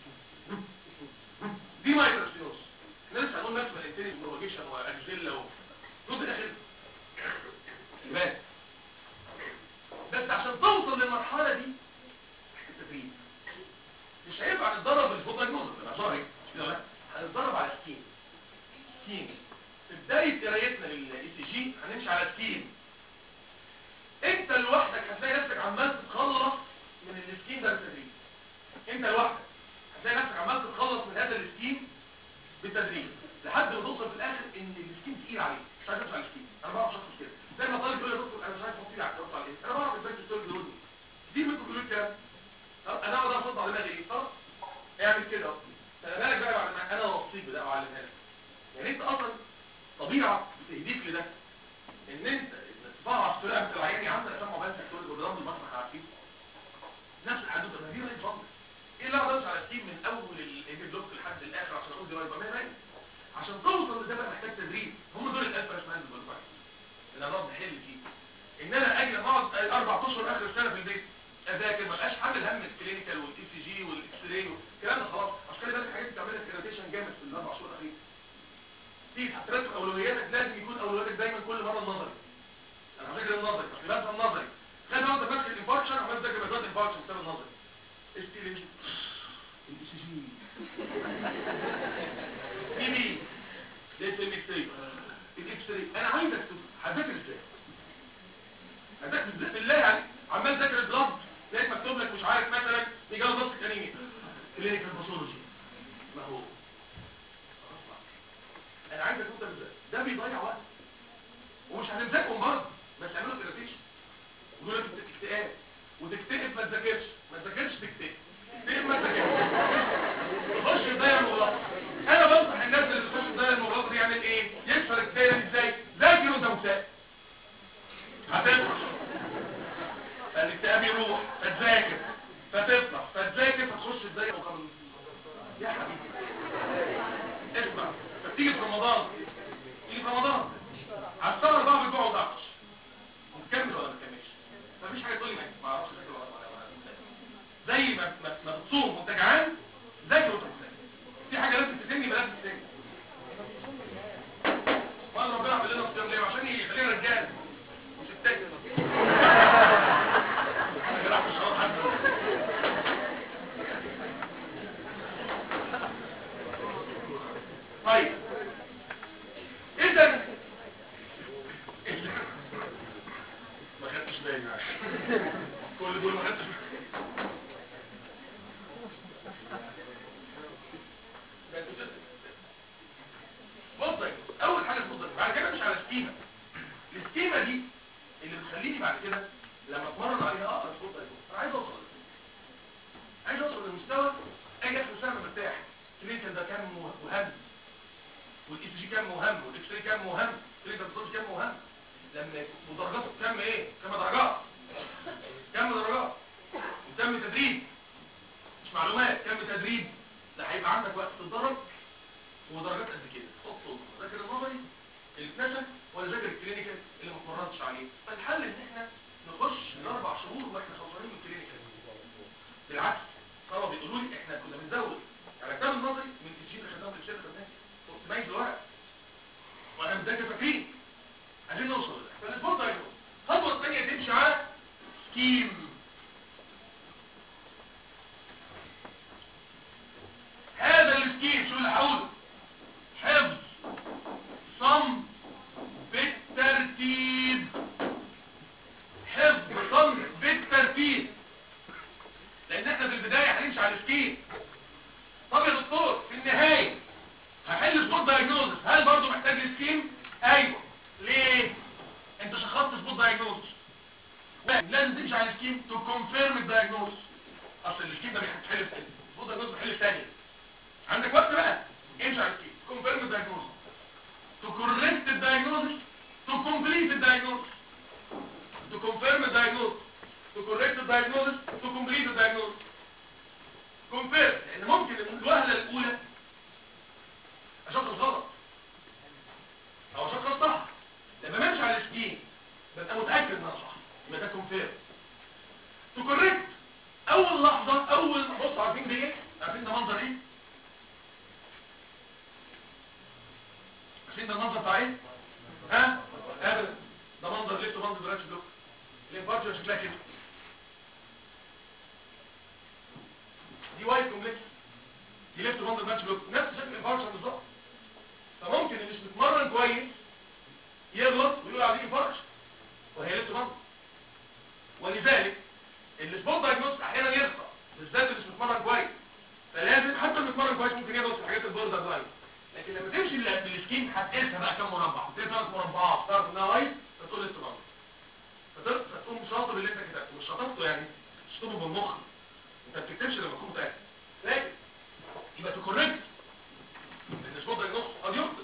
Speaker 3: دي مايكروسيوس احنا لسه هنقول ماكسيمال انتيليجنس بروباجيشن واكزيلا و دول الاخر بس بس عشان توصل للمرحلة دي التدريب مش هينفع نتدرب بالفوتاجنوز انا سوري مش كده لا هنتدرب على سكيم سكيم في بداية قرايتنا للاي سي جي هنمشي على سكيم انت لوحدك هتلاقي نفسك عمال تتخلص من السكيم ده بالتدريب انت لوحدك هتلاقي نفسك عمال تتخلص من هذا السكيم بالتدريب لحد ما توصل في الاخر ان السكيم تقيل عليك مش عايز تمشي على السكيم انا بعرف اشخص كده زي ما طالب يقول يا دكتور انا مش عارف احط ايدي على الكراسه على ايه انا بعرف ازاي تشتغل جلودي دي من بيقولوا كام طب انا اقدر اصد على دماغي ايه خلاص اعمل كده اهو خلي بالك بقى بعد ما انا نصيب ده اعلمها لك يعني انت اصلا طبيعه بتهديك لده ان انت تفعص في رقبه العيان يا عم انا سامعه بس تقول قدام المسرح عارفين نفس الحدوته ما دي راي فضل ايه اللي اقدر على التيم من اول الايدي بلوك لحد الاخر عشان اقول دي راي ما هي عشان توصل لده بقى محتاج تدريب هم دول الالفا مان اللي بقول لك اللي هنقعد نحل فيه ان انا اجي اقعد اربع اشهر اخر السنه في البيت اذاكر ما بقاش حامل هم الكلينيكال والاي سي جي والاكس راي والكلام ده خلاص عشان كده بالك حاجات بتعملها كريتيشن جامد في الاربع شهور الاخيره تيجي ترتب اولوياتك لازم يكون اولوياتك دايما كل مره النظري انا هذاكر النظري اصل بفهم النظري خلي بالك انت ماسك الانفاركشن عمال تذاكر مجال الانفاركشن بسبب النظري استيلينج الاي سي جي بي بي ليس الاكس راي الاكس راي انا عايزك هذاكر ازاي هذاكر ازاي بالله يعني عمال ذاكر البلاد لقيت مكتوب لك مش عارف مثلا رجال بص انيميا كلينيكال باثولوجي ما هو خلاص بقى. انا عايزك انت بالذات ده بيضيع وقت ومش هنمسكهم برضه بس اعملوا ثيرابيش ودول لك اكتئاب وتكتئب ما تذاكرش ما تذاكرش تكتئب تكتئب ما تذاكرش تخش في دايره مغلقه انا بنصح الناس اللي بتخش في دايره المغلقه دي يعمل ايه يكسر الدايره دي ازاي ذاكر وانت مكتئب هتفرح فالاكتئاب يروح فتذاكر فتفرح فتذاكر فتخش في دايره مغلقه يا حبيبي اسمع فتيجي في رمضان تيجي في رمضان هتستغرب بقى بالجوع وضعفش تكمل ولا ما تكملش مفيش حاجه تقول لي ما اعرفش اذاكر ولا ولا ولا زي ما ما ما بتصوم وانت جعان ذاكر وانت بتذاكر في حاجه لازم تسني بلاش تسني والله ربنا عمل لنا اختيار ليه عشان يخلينا رجال وستات انا جرحت الشراب حد طيب اذا ما خدتش بالي كل دول ما خدتش بص يا جماعة، اول حاجه تبص بعد كده مش على السكيمه السكيمه دي اللي بتخليني بعد كده لما اتمرن عليها اقرا صوت يا جماعة. انا عايز اوصل لده. عايز اوصل لمستوى اجي اخد سهم مرتاح كلينيكال ده كام مهم والاي سي جي كام مهم والاكس راي كام مهم كلينيكال باثولوجي كام مهم لما يكون درجاته كام ايه كام درجات كام درجات وكم تدريب مش معلومات كم تدريب ده هيبقى عندك وقت تتدرب ودرجات قد كده خد صوت ذاكر النظري اللي اتنسى ولا ذاكر الكلينيكال اللي ما اتمرنتش عليه فالحل ان احنا نخش الاربع شهور واحنا خلصانين من الكلينيكال بالعكس طبعا بيقولوا لي احنا كنا بنزود على كتاب النظري من تسجيل اللي خدناه من الشيخ خدناه تميز الورق وانا متذكر فاكرين عايزين نوصل لده فالاسبوع ده يكون الخطوه الثانيه تمشي على سكيم هذا السكيم شو اللي هقوله حفظ صم بالترتيب حفظ صم بالترتيب لان احنا في البدايه هنمشي على السكيم طب يا دكتور في النهايه هحل سبوت دايجنوزس هل برضو محتاج السكيم ايوه ليه انت شخصت سبوت دايجنوزس لازم تمشي على السكيم تو كونفيرم الدايجنوزس اصل السكيم ده بيتحل في سبوت دايجنوزس بيحل ثانيه عندك وقت بقى امشي على السكيم كونفيرم الدايجنوزس تو كوركت الدايجنوزس تو كومبليت الدايجنوزس تو كونفيرم الدايجنوزس تو كوركت الدايجنوزس تو كومبليت الدايجنوزس كونفيرم لان ممكن الوهله الاولى اشخص غلط او اشخص صح لما بمشي على السكين ببقى متاكد ان انا صح يبقى ده كونفيرم تو كوركت اول لحظه اول بص عارفين ده ايه عارفين ده منظر ايه عارفين ده المنظر بتاع ايه ها ابدا ده منظر ليفت منظر برانش بلوك الانفاركشن شكلها كده دي وايت كومبلكس دي ليفت منظر برانش بلوك نفس شكل الانفاركشن بالظبط فممكن اللي مش متمرن كويس يغلط ويقول عليه انفاركشن وهي ليفت منظر ولذلك السبوت دايجنوست احيانا يخطا بالذات اللي مش متمرن كويس فلازم حتى اللي متمرن كويس ممكن يغلط في حاجات البوردر لاين لكن لما تمشي بال- بالسكيم هتقيسها بقى كام مربع تلاقي ثلاث مربعات تعرف انها وايت فتقول لسه منظر فتقول- فتقوم شاطر اللي انت كتبته مش شاطرته يعني تشطبه بالمخ انت ما بتكتبش لما تكون متاكد لكن يبقى تكوركت لان السبوت دايجنوست قد يخطئ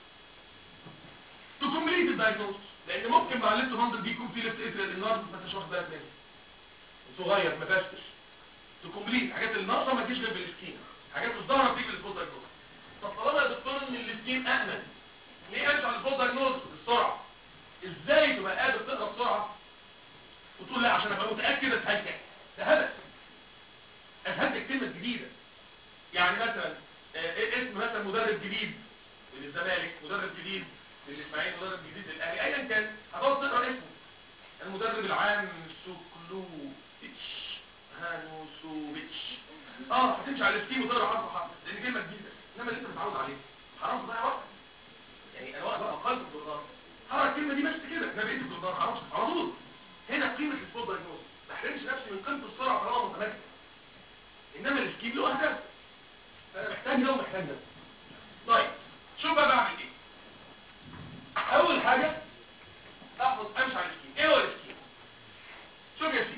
Speaker 3: تو كومبليت الدايجنوست لان ممكن مع الليفت ماندل دي يكون في ليفت اتريال النهارده ما انتش واخد بالك منه صغير ما فاشتش تو كومبليت حاجات اللي ناقصه ما تجيش غير بالسكين حاجات الظاهره بتيجي بالسبوت دايجنوست طب طالما يا دكتور ان السكين امن ليه امشي على السبوت دايجنوست بالسرعه ازاي تبقى قادر تقرا بسرعه وتقول لا عشان ابقى متاكد اتهجك ده هدف اتهجك كلمه جديده يعني مثلا آه، اسم مثلا مدرب جديد للزمالك مدرب جديد للاسماعيلي مدرب جديد للاهلي ايا كان هتقعد تقرا اسمه المدرب العام سوكلوفيتش هانوسوفيتش اه هتمشي على السكيم وتقرا حرف حرف لان كلمه جديده انما اللي انت متعود عليه حرام تضيع وقت يعني انا وقت بقى قلت الجردان هقرا الكلمه دي بس كده انا بقيت الجردان حرام على طول هنا قيمه السبوت دايجنوز احرمش نفسي من قيمه السرعه طالما متمكن انما السكيب له اهداف فانا محتاج ده ومحتاج ده طيب شوف بقى بعمل ايه اول حاجه احفظ امشي على السكيب ايه هو السكيب شوف يا سيدي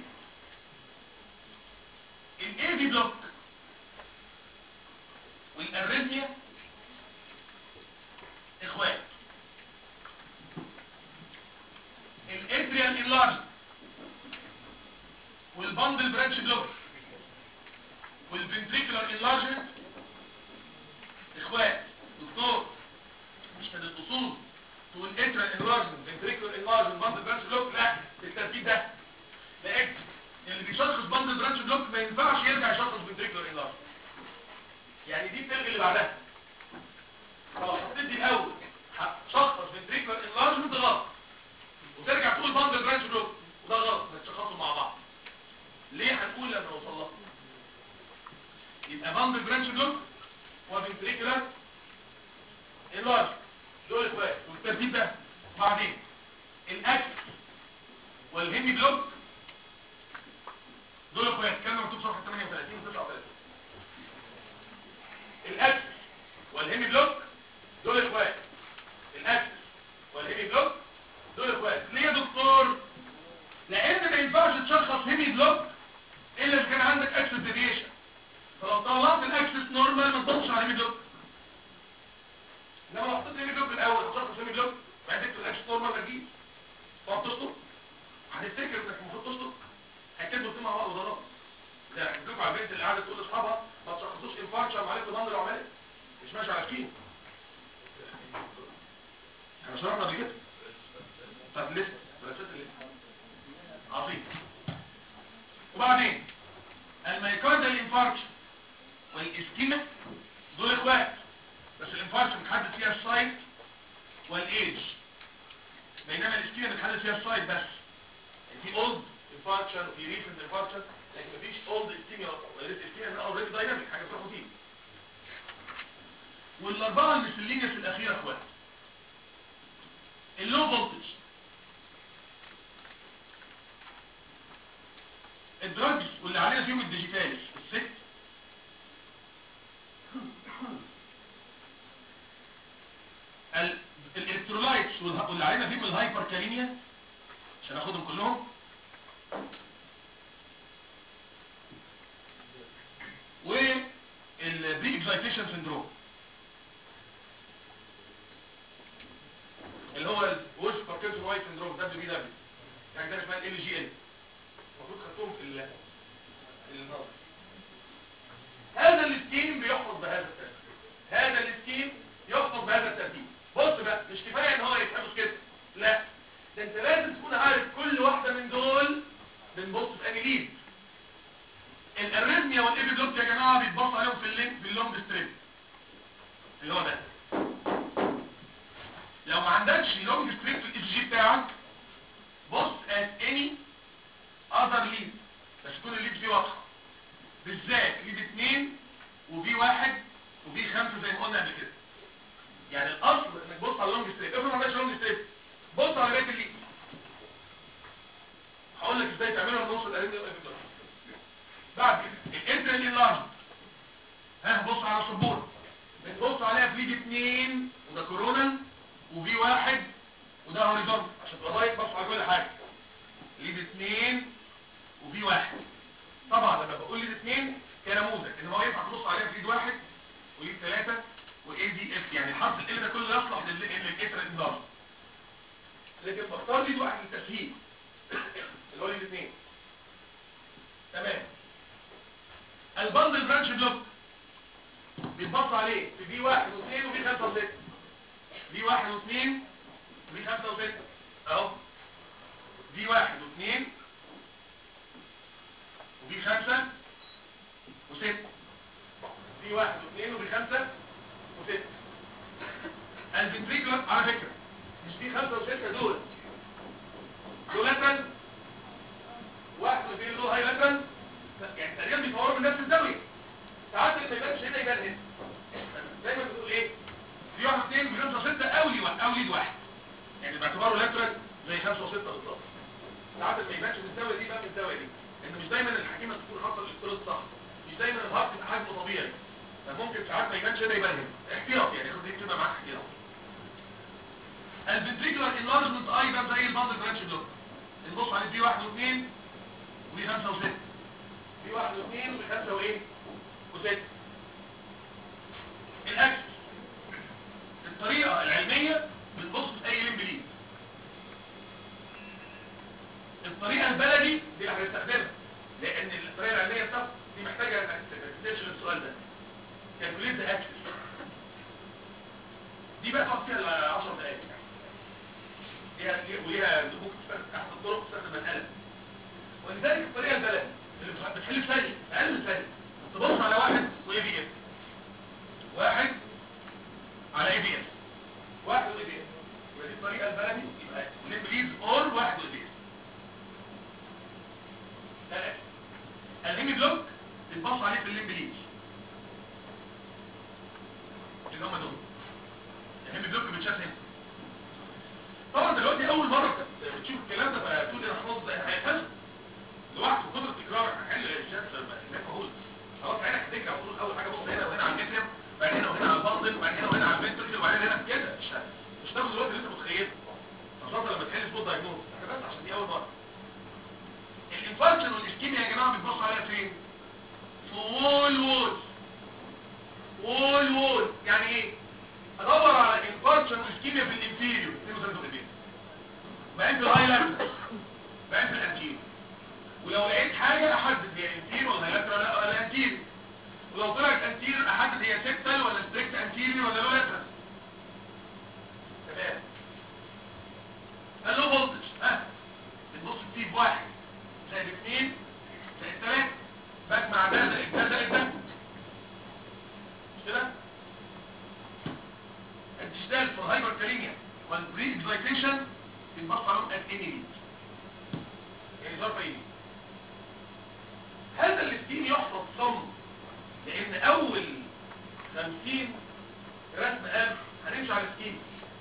Speaker 3: الاي دي بلوك والاريثميا اخوات الاتريال انلارج والبندل برانش بلوك والفنتريكولار انلارجمنت اخوات دكتور مش من الاصول تقول اتريال انلارجمنت فنتريكولار انلارجمنت بندل برانش بلوك لا بالترتيب ده ده اكس اللي بيشخص بندل برانش بلوك ما ينفعش يرجع يشخص فنتريكولار انلارجمنت يعني دي بتلغي اللي بعدها خلاص هتدي الاول هتشخص فنتريكولار انلارجمنت غلط وترجع تقول بندل برانش بلوك وده غلط هتشخصوا مع بعض ليه هنقول لما نوصل لها يبقى بندل برانش بلوك وفنتريكولار انلارج دول اخوات والترتيب ده بعدين الاكس والهيمي بلوك دول اخوات كان مكتوب صفحه 38 و 39 الاكس والهيمي بلوك دول اخوات الاكس والهيمي بلوك دول اخوات ليه يا دكتور لان ما ينفعش تشخص هيمي بلوك الا اذا كان عندك اكسس ديفيشن فلو طلعت الاكسس نورمال ما تبصش على هيمي بلوك انما لو حطيت هيمي بلوك الاول تشخص هيمي بلوك بعدين تكتب الاكسس نورمال ما تجيش تقعد تشطب هتفتكر انك المفروض تشطب هتكتبوا الاثنين مع بعض وضرب ده هتدوك على البنت اللي قاعده تقول لاصحابها ما تشخصوش انفاركشن عليكم ضمن العمليه مش ماشي على سكين احنا شرحنا قبل كده طب لسه بلاسات لسه عظيم وبعدين الميكاردال انفاركشن والاسكيما دول اخوات بس الانفاركشن بتحدد فيها السايت والايدج بينما الاسكيما بتحدد فيها السايت بس يعني في اولد انفاركشن وفي ريسنت انفاركشن لكن مفيش اولد اسكيما وليس اسكيما من اوريدي دايناميك حاجه بتروح وتيجي والاربعه المسلينيس الاخيره اخوات اللو فولتج الدراجز واللي عليها فيهم الديجيتاليس الست ال- الالكترولايتس والها- واللي علينا فيهم الهايبر كاليميا عشان اخدهم كلهم والبري اكزايتيشن سندروم اللي هو الوش باركنسون وايت سندروم دبليو بي دبليو يعني ده اسمها ال جي ال المفروض خدتهم في ال النظر هذا السكيم بيحفظ بهذا الترتيب هذا السكيم يحفظ بهذا الترتيب بص بقى مش كفايه ان هو يتحفظ كده لا ده انت لازم تكون عارف كل واحده من دول بنبص في انهي ليد الاريثميا والابيدوت يا جماعه بيتبص عليهم في اللينك في اللونج ستريب اللي هو ده لو ما عندكش لونج ستريب في الاس جي بتاعك بص at any other lead بس تكون الليد فيه واضحه بالذات ليد اتنين وفي واحد وفي خمسة زي ما قلنا قبل كده يعني الاصل انك تبص على اللونج ستريب افرض ما عندكش لونج ستريب بص على بقيه الليد هقول لك ازاي تعملها من نص الارينج بعد كده الانترال انلارج ها بص على السبوره بتبص عليها في ليد اتنين وده كورونا وفي واحد وده هوريزونتال عشان تبقى رايت بص على كل حاجه ليد اتنين وفي واحد طبعا لما بقول ليد اتنين كنموذج ان هو ينفع تبص عليها في ليد واحد وليد ثلاثة واي دي اف يعني حرف ال ده كله يصلح للاتر انذار لكن بختار ليد واحد للتسهيل اللي هو ليد اتنين تمام البندل برانش بلوك بيتبص عليه في في واحد واثنين وفي خمسة وستة في واحد واثنين وفي خمسة وستة اهو في واحد واثنين وفي خمسة وستة في واحد واثنين وفي خمسة وستة الفنتريكولر على فكرة مش في خمسة وستة دول دول لاترال واحد واثنين دول هاي لاترال يعني تقريبا بيصوروا من نفس الزاوية ساعات اللي ما يبانش هنا يبان هنا دايما بتقول ايه في واحد اثنين في خمسة وستة او لي واحد او ليد واحد يعني باعتباره لاترال زي خمسة وستة بالظبط ساعات اللي ما يبانش من الزاوية دي بقى من الزاوية دي طبيعي فممكن ساعات ما يبانش هنا يبان هنا احتياط يعني خد دي تبقى معاك احتياط الفنتريكولار انلارجمنت ايضا زي الباندل برانش بلوك نبص على دي واحد واثنين ودي خمسة وستة دي واحد واثنين ودي خمسة وايه وستة الاكس الطريقة العلمية بنبص في اي لمب ليه الطريقة البلدي دي اللي هنستخدمها لان الطريقة العلمية بتاعتها دي محتاجة انك تكتشف السؤال ده كالكوليت ذا اكسس دي بقى تقعد فيها 10 دقايق ليها وليها ممكن تستخدم احد الطرق تستخدم القلم ولذلك الطريقه البلدي اللي بتح- بتحل في ثانيه اقل من ثانيه تبص على واحد واي بي اس واحد على اي بي اس واحد واي بي اس يبقى دي الطريقه البلدي يبقى الانجليز اور واحد واي بي اس ثلاثه الليمي بلوك بتبص عليه في الانجليز اللي هم دول الليمي بلوك بتشاف هنا طبعا دلوقتي اول مره بتشوف الكلام ده فتقول انا خلاص ده هيحفظ لوحده قدره التكرار هحل الشات مفعول خلاص عينك هتكره هتقول اول حاجه بص هنا وهنا على الجسم بعدين هنا وهنا على الباطن وبعدين هنا وهنا على الفنتركل وبعدين هنا كده مش مش تاخد الوقت اللي انت متخيله خاصه لما تحل سبوت دايجنوز احنا بس عشان دي اول مره الانفاركشن والاسكيميا يا جماعه بتبص عليها فين؟ في وول وول وول وول يعني ايه؟ ادور على انفاركشن والاسكيميا في الانفيريور بعين في الهايلاند بعين في الانتير ولو لقيت حاجة احدد هي انتير ولا لاترال ولا انتير ولو طلعت انتير احدد هي سيكتال ولا ستريكت انتيري ولا لو لاترال تمام اللو فولتج ها النص تيب واحد زائد اثنين زائد ثلاثة بجمع ده زائد ده زائد ده مش كده؟ الديجيتال في الهايبر كارينيا والبري اكزايتيشن بنبص عليهم at any rate يعني ظرف ايه هذا الاستيم يحفظ صم لان اول خمسين رسم قلب هنمشي على السكيم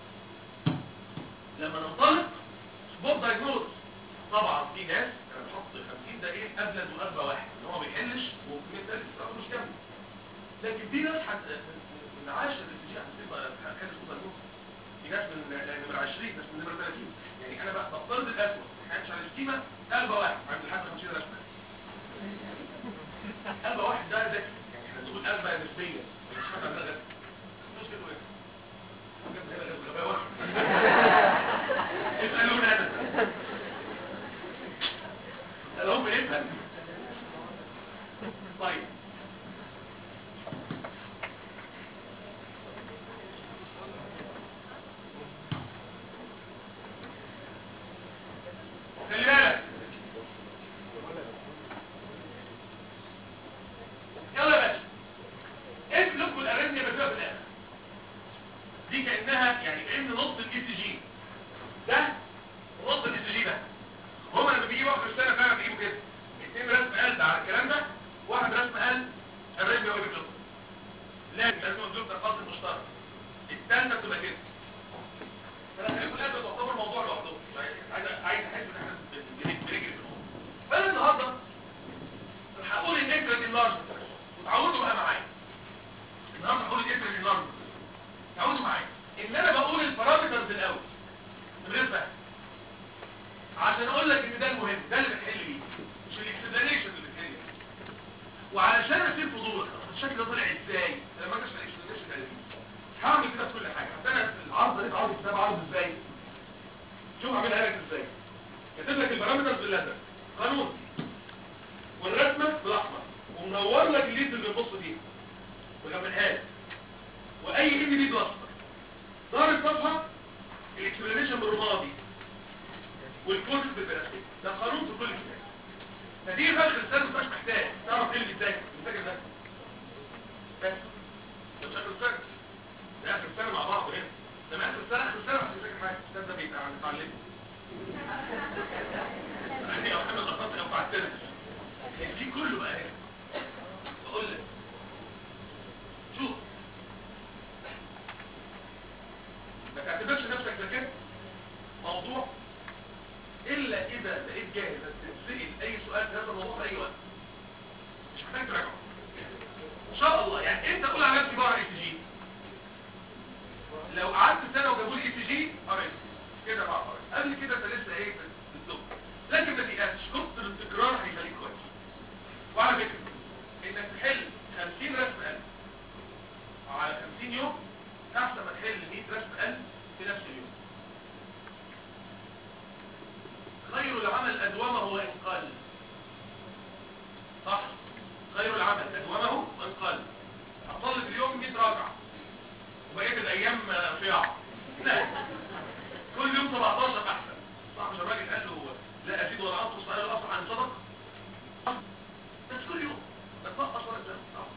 Speaker 3: لما ننطلق سبوت دايجنوز طبعا في ناس انا بحط 50 ده ايه ابلد واغبى واحد ان هو ما بيحلش وممكن ده الاستراحه مش كامل لكن في ناس حت من 10 للتجي هتبقى كان سبوت دايجنوز في ناس من نمرة 20 ناس من نمرة 30 يعني انا بقى بفترض الاسوأ ما على السكيمة قلبة واحد عند لحد 50 رسمة قلبة واحد ده ذكي يعني احنا نقول قلبة نسبية مش حاجة ده ذكي مش كده ايه جنب هنا غير غباء واحد اسألونا انا اسألهم بنفهم طيب خلي بالك يلا يا باشا ايه لكم الارنجه بتبقى في الاخر دي كانها يعني كان نص الاي سي جي ده ونص الاي سي جي ده هما لما بيجيبوا اخر السنه فعلا بيجيبوا كده اثنين رسم قلب على الكلام ده واحد رسم قلب الرنجه وهي بتلقى لكن لازم نقول ده قاسم مشترك الثالثه بتبقى كده فالأسئلة كلها تعتبر موضوع لوحده عايز عايز احس ان احنا بنجري بنجري في الموضوع فانا النهارده هقول الانترا دي لارج وتعودوا بقى معايا النهارده هقول الانترا دي لارج تعودوا معايا ان انا بقول البارامترز الاول من غير فهم عشان اقول لك ان ده المهم ده اللي بتحل بيه مش الاكسبلانيشن اللي بتحل بيه وعلشان اسيب فضولك الشكل ده طلع ازاي لما اجي اشرح الاكسبلانيشن ده هعمل كده في كل حاجه انا العرض ده عرض الكتاب عرض ازاي شوف اعملها لك ازاي كاتب لك البارامترز بالازرق قانون والرسمه بالاحمر ومنور لك الليد اللي بنبص فيه وكملها لك واي اند بي بالاصفر ظهر الصفحه الاكسبلانيشن بالرمادي والكورس بالبلاستيك ده قانون في كل كتاب فدي في اخر السنه مش محتاج تعرف ايه اللي بيتذاكر بيتذاكر ده بس ده مش اخر السنه ده اخر السنه مع بعض هنا ده اخر السنه اخر السنه مش فاكر حاجه الكتاب ده بيبقى متعلم يعني او محمد الخطي او بعترف دي كله بقى هنا بقول لك شوف ما تعتبرش نفسك ذاكرت موضوع الا اذا بقيت جاهز تتسال اي سؤال في هذا الموضوع في اي وقت مش محتاج تراجعه ان شاء الله يعني انت تقول على نفسي بقرا اي جي لو قعدت سنه وجابوا لي اي جي قريت كده بقى قريت قبل كده انت لسه ايه في الدكتور لكن ما تيأسش كتر التكرار هيخليك كويس وعلى فكره انك تحل 50 رسم قلب او على 50 يوم احسن ما تحل 100 رسم قلب في نفس اليوم خير العمل ادومه وان قل صح خير العمل ادومه وان قل اصلي في اليوم 100 ركعه وبقيه الايام صياعه لا كل يوم 17 احسن صح مش الراجل قال له لا ازيد ولا انقص قال له اصلا عن صدق بس كل يوم بتنقص ولا تزود صح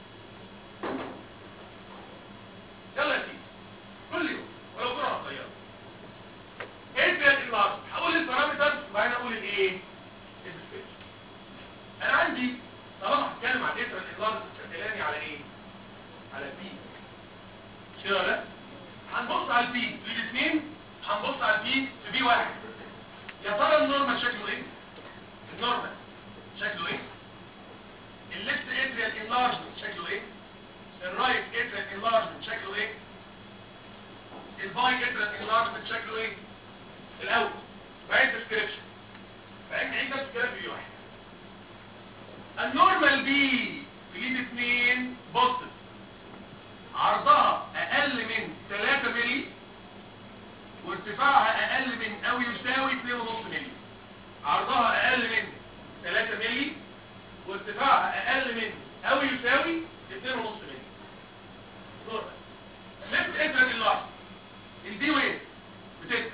Speaker 3: يلا يا سيدي كل يوم ولو جرعه صغيره ايه بقى النهارده هقول البارامترز وبعدين اقول الايه الديسبيتش انا عندي طالما هتكلم عن الاتر الانلارج الكلامي على ايه على البي مش كده ولا لا هنبص على البي في الاثنين هنبص على البي في بي واحد يا ترى النورمال شكله ايه النورمال شكله ايه الليفت اتريال انلارجمنت شكله ايه الرايت اتريال انلارجمنت شكله ايه الباي اتريال انلارجمنت شكله ايه الاول بعيد ديسكريبشن بعيد نعيد نفس الكلام في واحد النورمال بي في ايد اثنين بوزيتيف عرضها اقل من 3 مللي وارتفاعها اقل من او يساوي 2.5 مللي عرضها اقل من 3 مللي وارتفاعها اقل من او يساوي 2.5 مللي نورمال ليفت اترن اللارج البي ويف بتبقى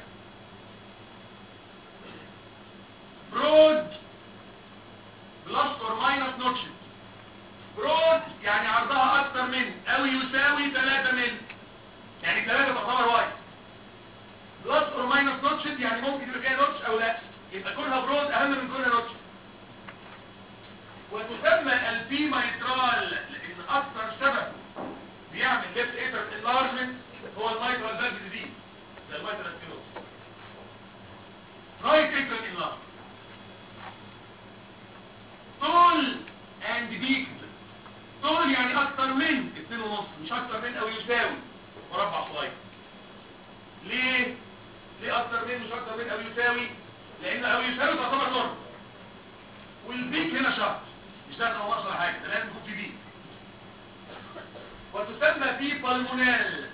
Speaker 3: برود بلس اور ماينس نوتشن برود يعني عرضها اكتر من او يساوي 3 مللي يعني 3 تعتبر وايد بلس اور ماينس نوتشن يعني ممكن يبقى فيها نوتش او لا يبقى كونها برود اهم من كونها نوتش وتسمى البي مايترال لان اكثر سبب بيعمل ليفت اتر انلارجمنت هو المايترال فالف ديزيز زي المايترال سكلوز رايت اتر انلارجمنت طول اند بيك طول يعني اكتر من 2.5 مش اكتر من او يساوي مربع صغير ليه ليه اكتر من مش اكتر من او يساوي لان او يساوي تعتبر نورمال والبيك هنا شرط مش لازم هو اصلا حاجه ده لازم يكون في بيك وتسمى بي بالمونال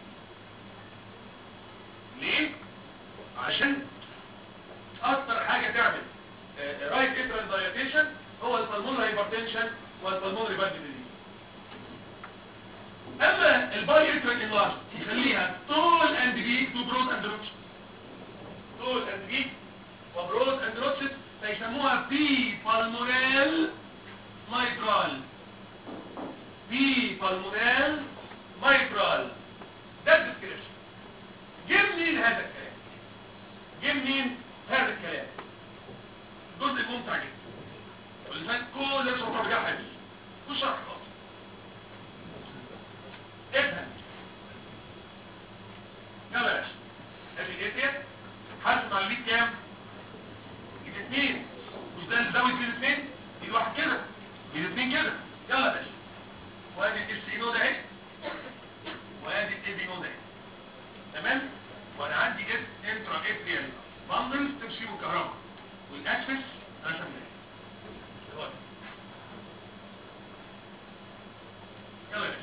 Speaker 3: ليه عشان اكتر حاجه تعمل رايت اترال دايليتيشن هو البلمونري هايبرتنشن والبلمونري فالف ديزيز اما الباي اترال انلارج يخليها طول اند بيك تو برود اند روتش طول اند بيك وبرود اند روتش فيسموها بي بالمونال مايترال بي بالمونال مايترال ده الديسكريبشن جيب منين هذا الكلام جيب منين هذا الكلام الجزء الممتع جدا والإنسان كل ده شرطة بجاء حديث مش شرح خالص افهم يلا يا باشا ادي الاتيات حاسب على البيت كام؟ الاثنين مش ده الزاوية في الاثنين دي واحد كده دي الاثنين كده يلا يا باشا وادي الاس اي نود اهي وادي الاي بي نود اهي تمام؟ وانا عندي اس انترا اتريال باندلز تمشي بالكهرباء والاكسس رسم ده يلا يا باشا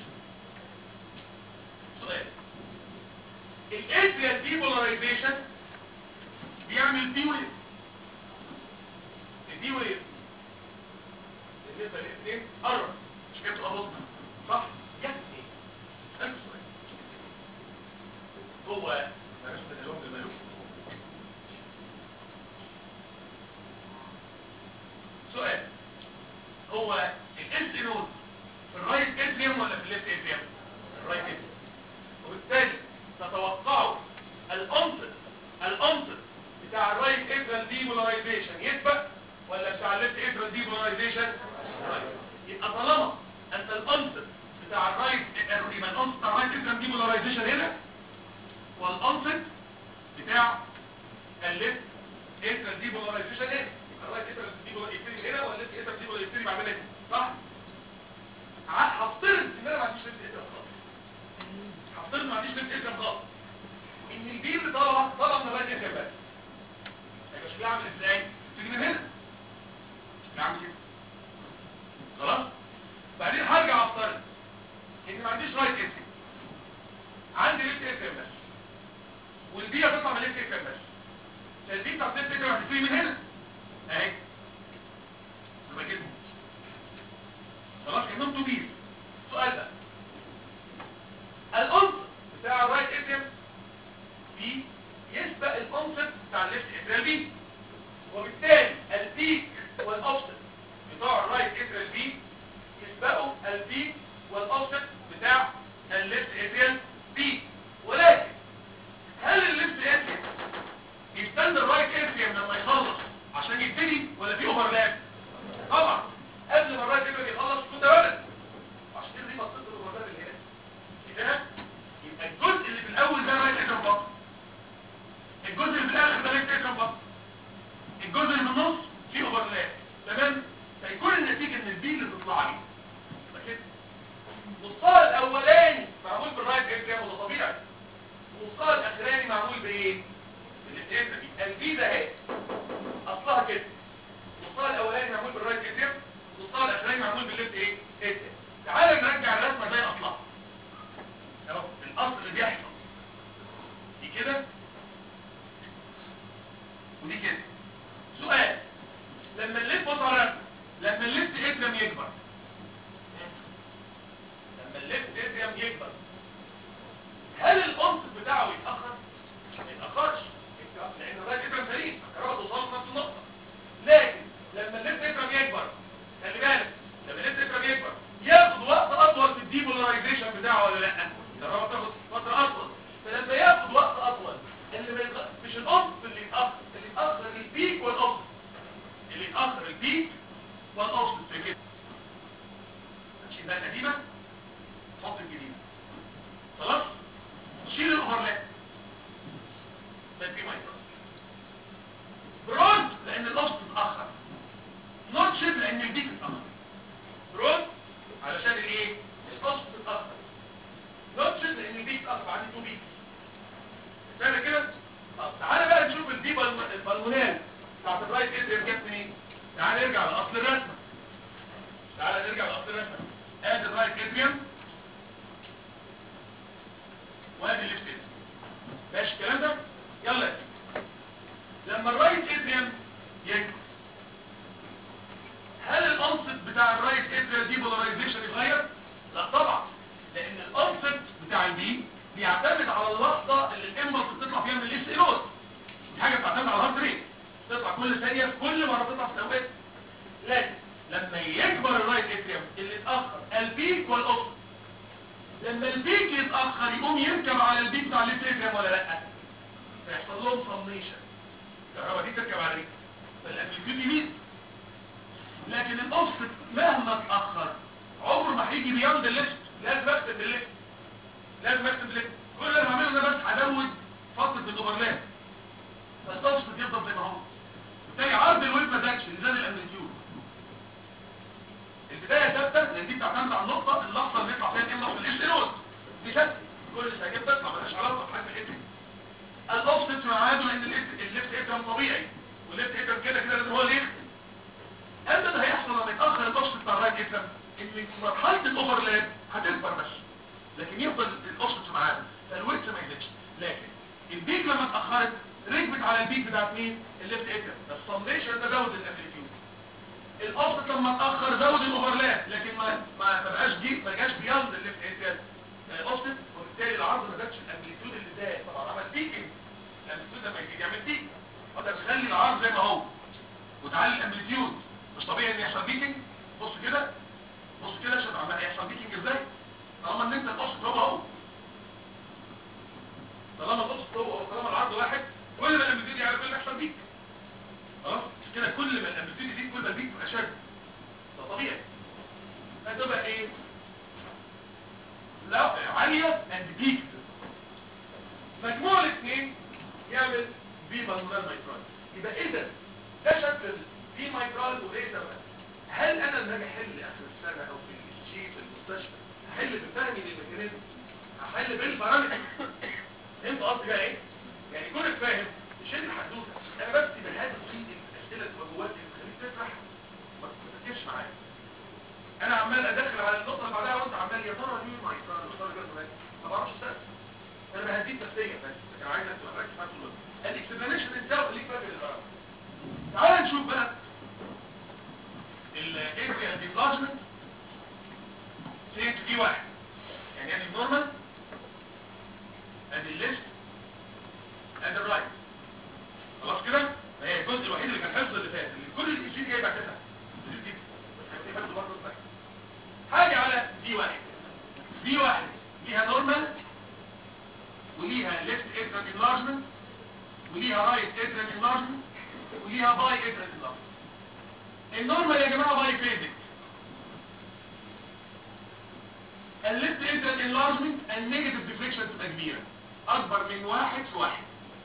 Speaker 3: سؤال الاتريال ديبولاريزيشن بيعمل دي ويف الدي ويف بالنسبه للاثنين قرب مش كده تبقى بطنه صح؟ جت ايه؟ اسال سؤال هو بلاش من اليوم للملوك سؤال هو الاس نود في الرايت اتريوم ولا في الليفت اتريوم الرايت اتريوم وبالتالي تتوقعوا الانصر الانصر بتاع الرايت اتريال ديبولاريزيشن يسبق ولا بتاع الليفت اتريال ديبولاريزيشن يبقى طالما انت الانصر بتاع الرايت يبقى الانصر بتاع الرايت اتريال ديبولاريزيشن هنا والانصر بتاع الليفت اتريال ديبولاريزيشن هنا الرايت اتريال ديبولاريزيشن هنا والليفت اتريال ديبولاريزيشن بعملها هنا صح عنديش ليفت اترم خالص هفترض ما عنديش ليفت اترم خالص ان البي اللي طالعه طالعه من الرايت اترم بس يبقى شكلها عامل ازاي تيجي من هنا نعمل كده خلاص بعدين هرجع افترض ان ما عنديش رايت اترم عندي ليفت اترم بس والبي هتطلع من ليفت اترم بس فالبي بتاعت ليفت اترم هتبتدي من هنا اهي يبقى كده خلاص كانهم تو بيز سؤال بقى الانصر بتاع الرايت اترم بي يسبق الانصر بتاع الليفت اترم بي وبالتالي البيك والاوفست بتاع الرايت اترم بي يسبقوا البيك والاوفست بتاع الليفت اترم بي ولكن هل الليفت اترم يستنى الرايت اترم لما يخلص عشان يبتدي ولا في اوفرلاب طبعا قبل ما الرايت اترم يخلص كنت ولد عشان كده دي منطقه الاوفرلاب اللي هنا كده يبقى الجزء اللي في الاول ده رايت اترم فقط الجزء اللي في الاخر ده ليفت اترم فقط الجزء اللي في النص فيه اوفرلاب تمام فيكون النتيجه ان البي اللي تطلع لي يبقى كده النصها الاولاني معمول بالرايت اترم وده طبيعي والنصها الاخراني معمول بايه بالاترم دي البي ده اهي اصلها كده النصها الاولاني معمول بالرايت اترم والنصها الاخراني معمول بالليفت ايه اترم تعالى نرجع الرسمه زي اصلها اهو الاصل اللي بيحصل دي كده ودي كده سؤال لما الليفت بص على الرسمه لما الليفت اترم يكبر لما الليفت اترم يكبر هل الانصت بتاعه يتاخر ما يتاخرش لان الرايت اترم سليم الكهرباء توصل في نفس النقطه لكن لما الليفت اترم يكبر خلي بالك لما الليفت اترم يكبر ياخد وقت اطول في الديبولاريزيشن بتاعه ولا لا الكهرباء تاخد فتره اطول فلما ياخد وقت اطول اللي ما يتغ... مش الانصت اللي يتاخر اللي يتاخر البيك والاوفست اللي يتاخر البيك والاوفست في كده هتشيل بقى القديمه حط الجديده خلاص شيل الاوفرلاب ده في مايكرو برود لان الاوفست اتاخر نوت شيب لان البيك اتاخر برود علشان الايه الاوفست اتاخر نوت شيب لان البيك اتاخر عندي تو بيكس فاهم كده طب تعالى بقى نشوف الدي بالمونال بتاعت الرايت اتريم جت منين تعالى نرجع لاصل الرسمه تعالى نرجع لاصل الرسمه ادي الرايت اتريم وادي الليفت اتريم ماشي الكلام ده يلا يا سيدي. لما الرايت اتريم يكبر هل الانصت بتاع الرايت اتريم دي بولاريزيشن يتغير لا طبعا لان الانصت بتاع الدي بيعتمد على اللحظه اللي الامبلس بتطلع فيها من الاس ايروز دي حاجه بتعتمد على الهارت ريت تطلع كل ثانيه في كل مره تطلع في اوقات لكن لما يكبر الرايت اتريم اللي اتاخر البيك والاوفست لما البيك يتاخر يقوم يركب على البيك بتاع الليفت اتريم ولا لا فيحصل لهم سمنيشن الكهرباء دي تركب على الريك فالامبليتيود يزيد لكن الاوفست مهما اتاخر عمره ما هيجي بياند الليفت لازم اكتب الليفت لازم اكتب ليفت كل اللي انا بعمله ده بس هزود فتره الاوفرلاب بس الاوفست يفضل زي ما هو بالتالي عرض الويب ما زادش اللي زاد الامبليتيود البدايه ثابته لان دي بتعتمد على النقطه اللحظه اللي يطلع فيها الامبلس في الاس دي ثابته كل ثانيه بتطلع مالهاش علاقه بحجم الاتريم الاوفست معاده لان الليفت الليفت اترم طبيعي والليفت اترم كده كده لازم هو اللي يختم اما اللي هيحصل لما يتاخر الاوفست بتاع الرايت اترم ان مرحله الاوفرلاب هتكبر بس لكن يفضل الاوفست معاده فالويت ما يزيدش لكن البيك لما اتاخرت ركبت على البيك بتاعت مين الليفت اترم السميشن ده زود الامبليتيود الاوفست لما اتاخر زود الاوفرلاب لكن ما ما ما بقاش دي ما جاش بياند الليفت اترم الاوفست وبالتالي العرض ما زادش الامبليتيود اللي زاد طبعا عمل بيكنج الامبليتيود لما يجي يعمل بيك فانت بتخلي العرض زي ما هو وتعلي الامبليتيود مش طبيعي ان يحصل بيكنج بص كده بص كده عشان عمال يحصل بيكنج ازاي طالما ان انت الاوفست هو هو طالما الاوفست هو هو طالما العرض واحد كل ما الامبليتيود يعرف اللي يحصل بيك خلاص كده كل ما الامبليتيود يزيد كل ما البيك تبقى شد ده طبيعي فتبقى ايه لا عالية اند بيك مجموع الاثنين يعمل في بالمونال مايكرال يبقى اذا ده شكل في مايكرال وليه تمام هل انا لما اجي احل اخر السنه او في الشيء في المستشفى احل هحل بفهمي للميكانيزم هحل بالبارامتر فهمت قصدي بقى ايه يعني كونك فاهم مش هي دي الحدوته انا بس بهذا الشيء الاسئله اللي تبقى جواك اللي تخليك تسرح ما تفكرش معايا انا عمال ادخل على النقطه اللي بعدها وانت عمال يا ترى ليه ما يصير مش ترى كده ما بعرفش استنى انا بهديك نفسيا بس انا عايزك تبقى مركز معايا طول الوقت الاكسبلانيشن انت خليك فاكر البارامتر تعال نشوف بقى الاريا ديبلاسمنت سيت دي واحد يعني ادي النورمال ادي الليست ادي الرايت خلاص كده ما هي الجزء الوحيد اللي كان حفظ اللي فات اللي كل الايجين جاي بعدها دي بس حفظ برضه صح حاجه على دي واحد دي واحد ليها نورمال وليها ليفت اترال انلارجمنت وليها رايت اترال انلارجمنت وليها باي اترال انلارجمنت النورمال يا جماعه باي فيزيك الليفت اترال انلارجمنت النيجاتيف ديفليكشن تبقى كبيره اكبر من واحد في واحد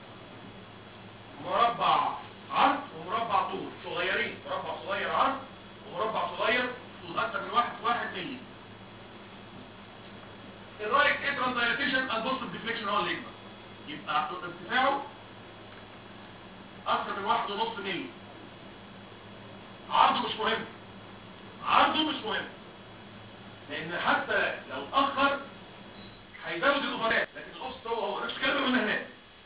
Speaker 3: مربع عرض ومربع طول صغيرين مربع صغير عرض ومربع صغير طول اكتر من واحد في واحد ملي الرايت اترال دايلاتيشن البوست ديفليكشن هو اللي يكبر يبقى ارتفاعه اكتر من واحد ونص ملي عرضه مش مهم عرضه مش مهم لان حتى لو اتاخر هيزود الاوفرات لكن القسط هو هو نفس الكلام من هناك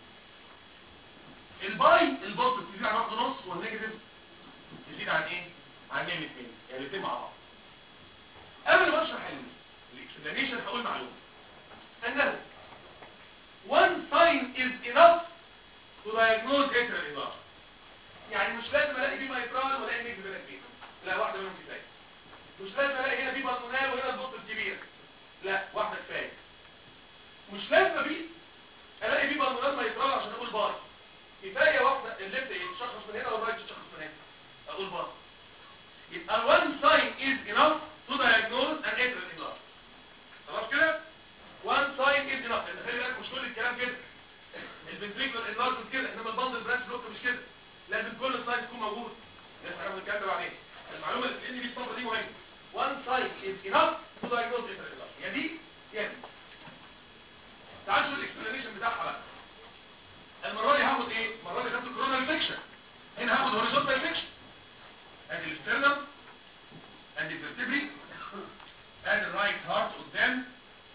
Speaker 3: الباي البوست بتزيد عن واحد ونص والنيجاتيف يزيد عن ايه عن 100 200 يعني الاثنين مع بعض قبل ما اشرح الاكسبلانيشن هقول معلومه انه one sign is enough to diagnose atrial infarct يعني مش لازم الاقي فيه مايترال ولا الاقي فيه فيه لا واحده منهم كفايه مش لازم الاقي هنا فيه بالمونال وهنا البوست الكبير لا واحده كفايه مش لازم فيه الاقي فيه بالمونال مايترال عشان اقول باي كفايه واحده الليفت يتشخص من هنا والرايت يتشخص من هنا اقول باي يبقى one sign is enough to diagnose an atrial infarct خلاص كده one sign is enough لان خلي بالك مش كل الكلام كده الفنتريكولار انلارجمنت كده انما البندل برانش بلوك مش كده لازم كل الساين تكون موجود لازم هنعمل الكلام ده بعدين المعلومه اللي ان دي الصفه دي مهمه one sign is enough to diagnose atrial infarct يا دي يا دي تعالوا نشوف الاكسبلانيشن بتاعها بقى المره دي هاخد ايه المره دي خدت كورونال سيكشن هنا هاخد هوريزونتال سيكشن ادي الاسترنم ادي الفرتبري ادي الرايت هارت قدام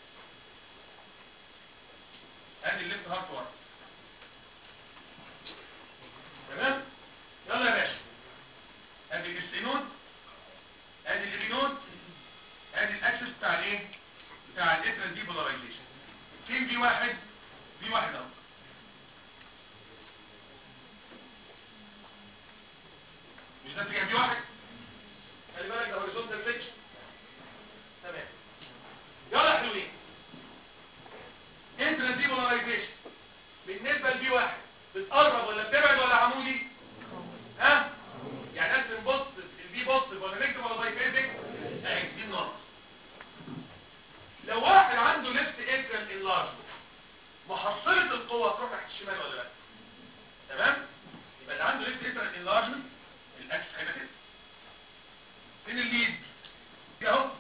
Speaker 3: ادي الليفت هارت ورا تمام يلا يا باشا ادي الاستينود ادي الابينود ادي الاكسس بتاع الايه بتاع الاترال دي بولاريزيشن فين في واحد في واحد اهو مش ده اتجاه في واحد خلي بالك ده هوريزونتال سيكشن تمام يلا يا حلوين انترال دي بولاريزيشن بالنسبه لبي واحد بتقرب ولا بتبعد ولا عمودي ها يعني لازم بص البي بص ولا نكتب ولا بايفيزك اهي دي النقطه لو واحد عنده ليفت اترال انلارج محصله القوه تروح ناحيه الشمال ولا لا تمام يبقى اللي عنده ليفت اترال انلارجمنت الاكس هيبقى كده فين الليد دي اهو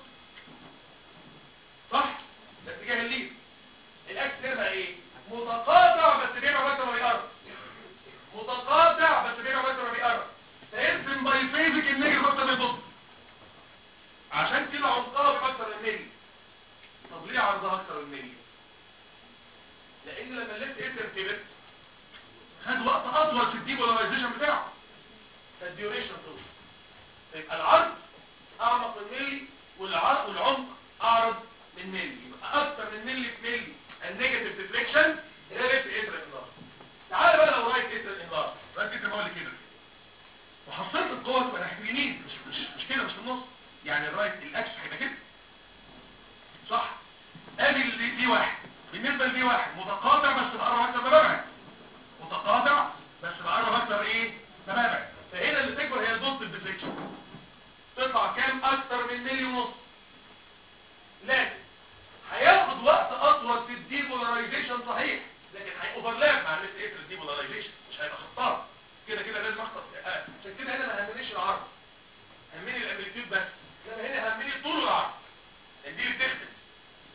Speaker 3: صح ده اتجاه الليد الاكس هيبقى ايه متقاطع بس بيبقى اكتر ما بيقرب متقاطع بس بيبقى اكتر ما بيقرب فيرسم بايفيزك النيجاتيف اكتر من البوست عشان كده عمقها بيبقى اكتر من ملي طب ليه عرضها اكتر من ملي لان لما الليفت اتر كبر خد وقت اطول في الديبولاريزيشن بتاعه فالديوريشن طول يبقى العرض اعمق من ملي والعرض والعمق اعرض من ملي يبقى اكتر من ملي في ملي النيجاتيف ديفليكشن ده ليفت اتر انلارج تعال بقى لو رايت اتر انلارج رايت اتر هو اللي كده وحصلت القوه تبقى ناحيه اليمين مش مش مش كده مش في النص يعني الرايت الاكس هيبقى كده صح ادي اللي دي واحد بالنسبه لدي واحد متقاطع بس بقرب اكتر ما ببعد متقاطع بس بقرب اكتر ايه ما ببعد فهنا اللي تكبر هي البوست ديفليكشن تطلع كام اكتر من ملي ونص لكن هياخد وقت اطول في الديبولاريزيشن صحيح لكن هيوفرلاب مع الليفت اتر الديبولاريزيشن مش هيبقى خطار كده كده لازم اخطر عشان كده هنا ما همنيش العرض همني الامبليتيود بس انما هنا همني طول العرض لان دي اللي بتختم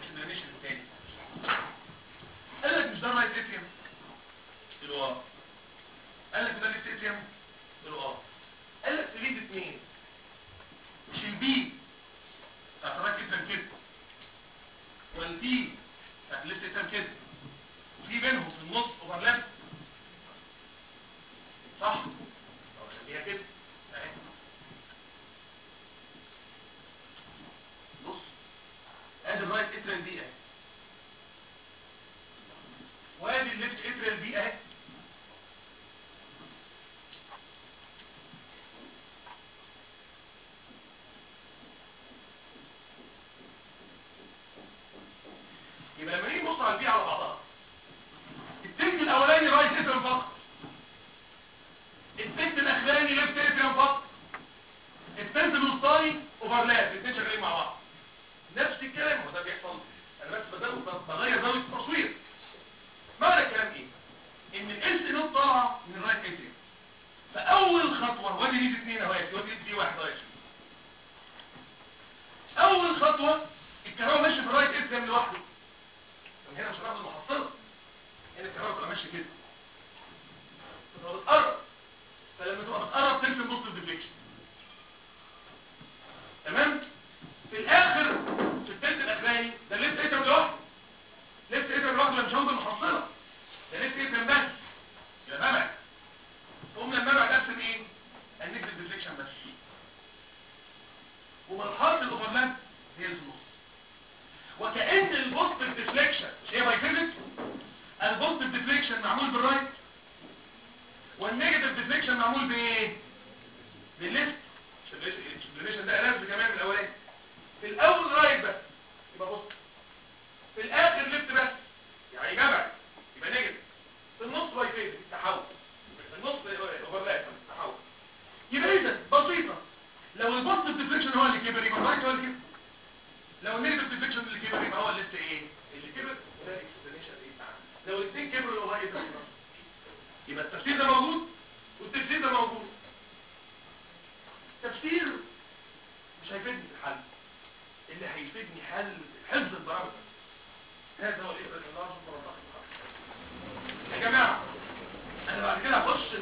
Speaker 3: الاكسبلانيشن الثاني قال لك مش ده الرايت اتريم قلت له اه قال لك ده الليفت اتريم قلت له اه قال لك تريد اثنين مش البي بتاعت الرايت اتريم كده والبي بتاعت الليفت اتريم كده وفي بينهم في النص اوفرلاب صح او خليها كده اهي بص ادي الرايت اتريال دي اهي وادي الليفت اتريال دي اهي يبقى لما نيجي نبص على البي على بعضها التلت الاولاني رايت اتريال فقط التلت الاخراني ليفت اتريال فقط التلت الوسطاني اوفرلاب الاثنين شغالين مع بعض نفس الكلام هو ده بيحصل انا بس بدل بغير زاويه التصوير معنى الكلام ايه ان الاس نوت طالعه من الرايت اتريال فاول خطوه وادي ليد اثنين اهو وادي ليد واحد اهو اول خطوه الكهرباء ماشيه في الرايت اتريال لوحده من هنا مش هناخد المحصله هنا الكهرباء بتبقى ماشيه كده بتبقى بتقرب فلما تبقى بتقرب ترسم نص الديفليكشن تمام في الاخر في الثلث الاخراني ده ليفت اترم لوحده ليفت اترم لوحده مش هوض المحصله ده ليفت اترم بس يبقى مبعد تقوم لما ابعد ارسم ايه النيجاتيف ديفليكشن بس ومرحله الاوفرلاب هي اللي في النص وكأن البوزيتيف ديفليكشن مش هي باي فيزيك البوزيتيف ديفليكشن معمول بالرايت والنيجاتيف ديفليكشن معمول بايه بالليفت الريليشن ده قلب كمان من الاولاني في الاول رايت بس يبقى بص في الاخر ليفت بس يعني جمع يبقى نيجاتيف في النص رايت فيز التحول في النص اوفرلاب التحول يبقى اذا بسيطه لو البوزيتيف ديفليكشن هو اللي كبر يبقى الرايت هو اللي كبر لو النيجاتيف ديفليكشن اللي كبر يبقى هو الليفت ايه اللي كبر وده الاكسبلانيشن ايه بتاعنا لو الاثنين كبروا يبقى الرايت ده يبقى التفسير ده موجود والتفسير ده موجود تفسير مش هيفيدني في الحل اللي هيفيدني حل حفظ البرامج هذا هو الإبرة الله سبحانه وتعالى يا جماعة أنا بعد كده هخش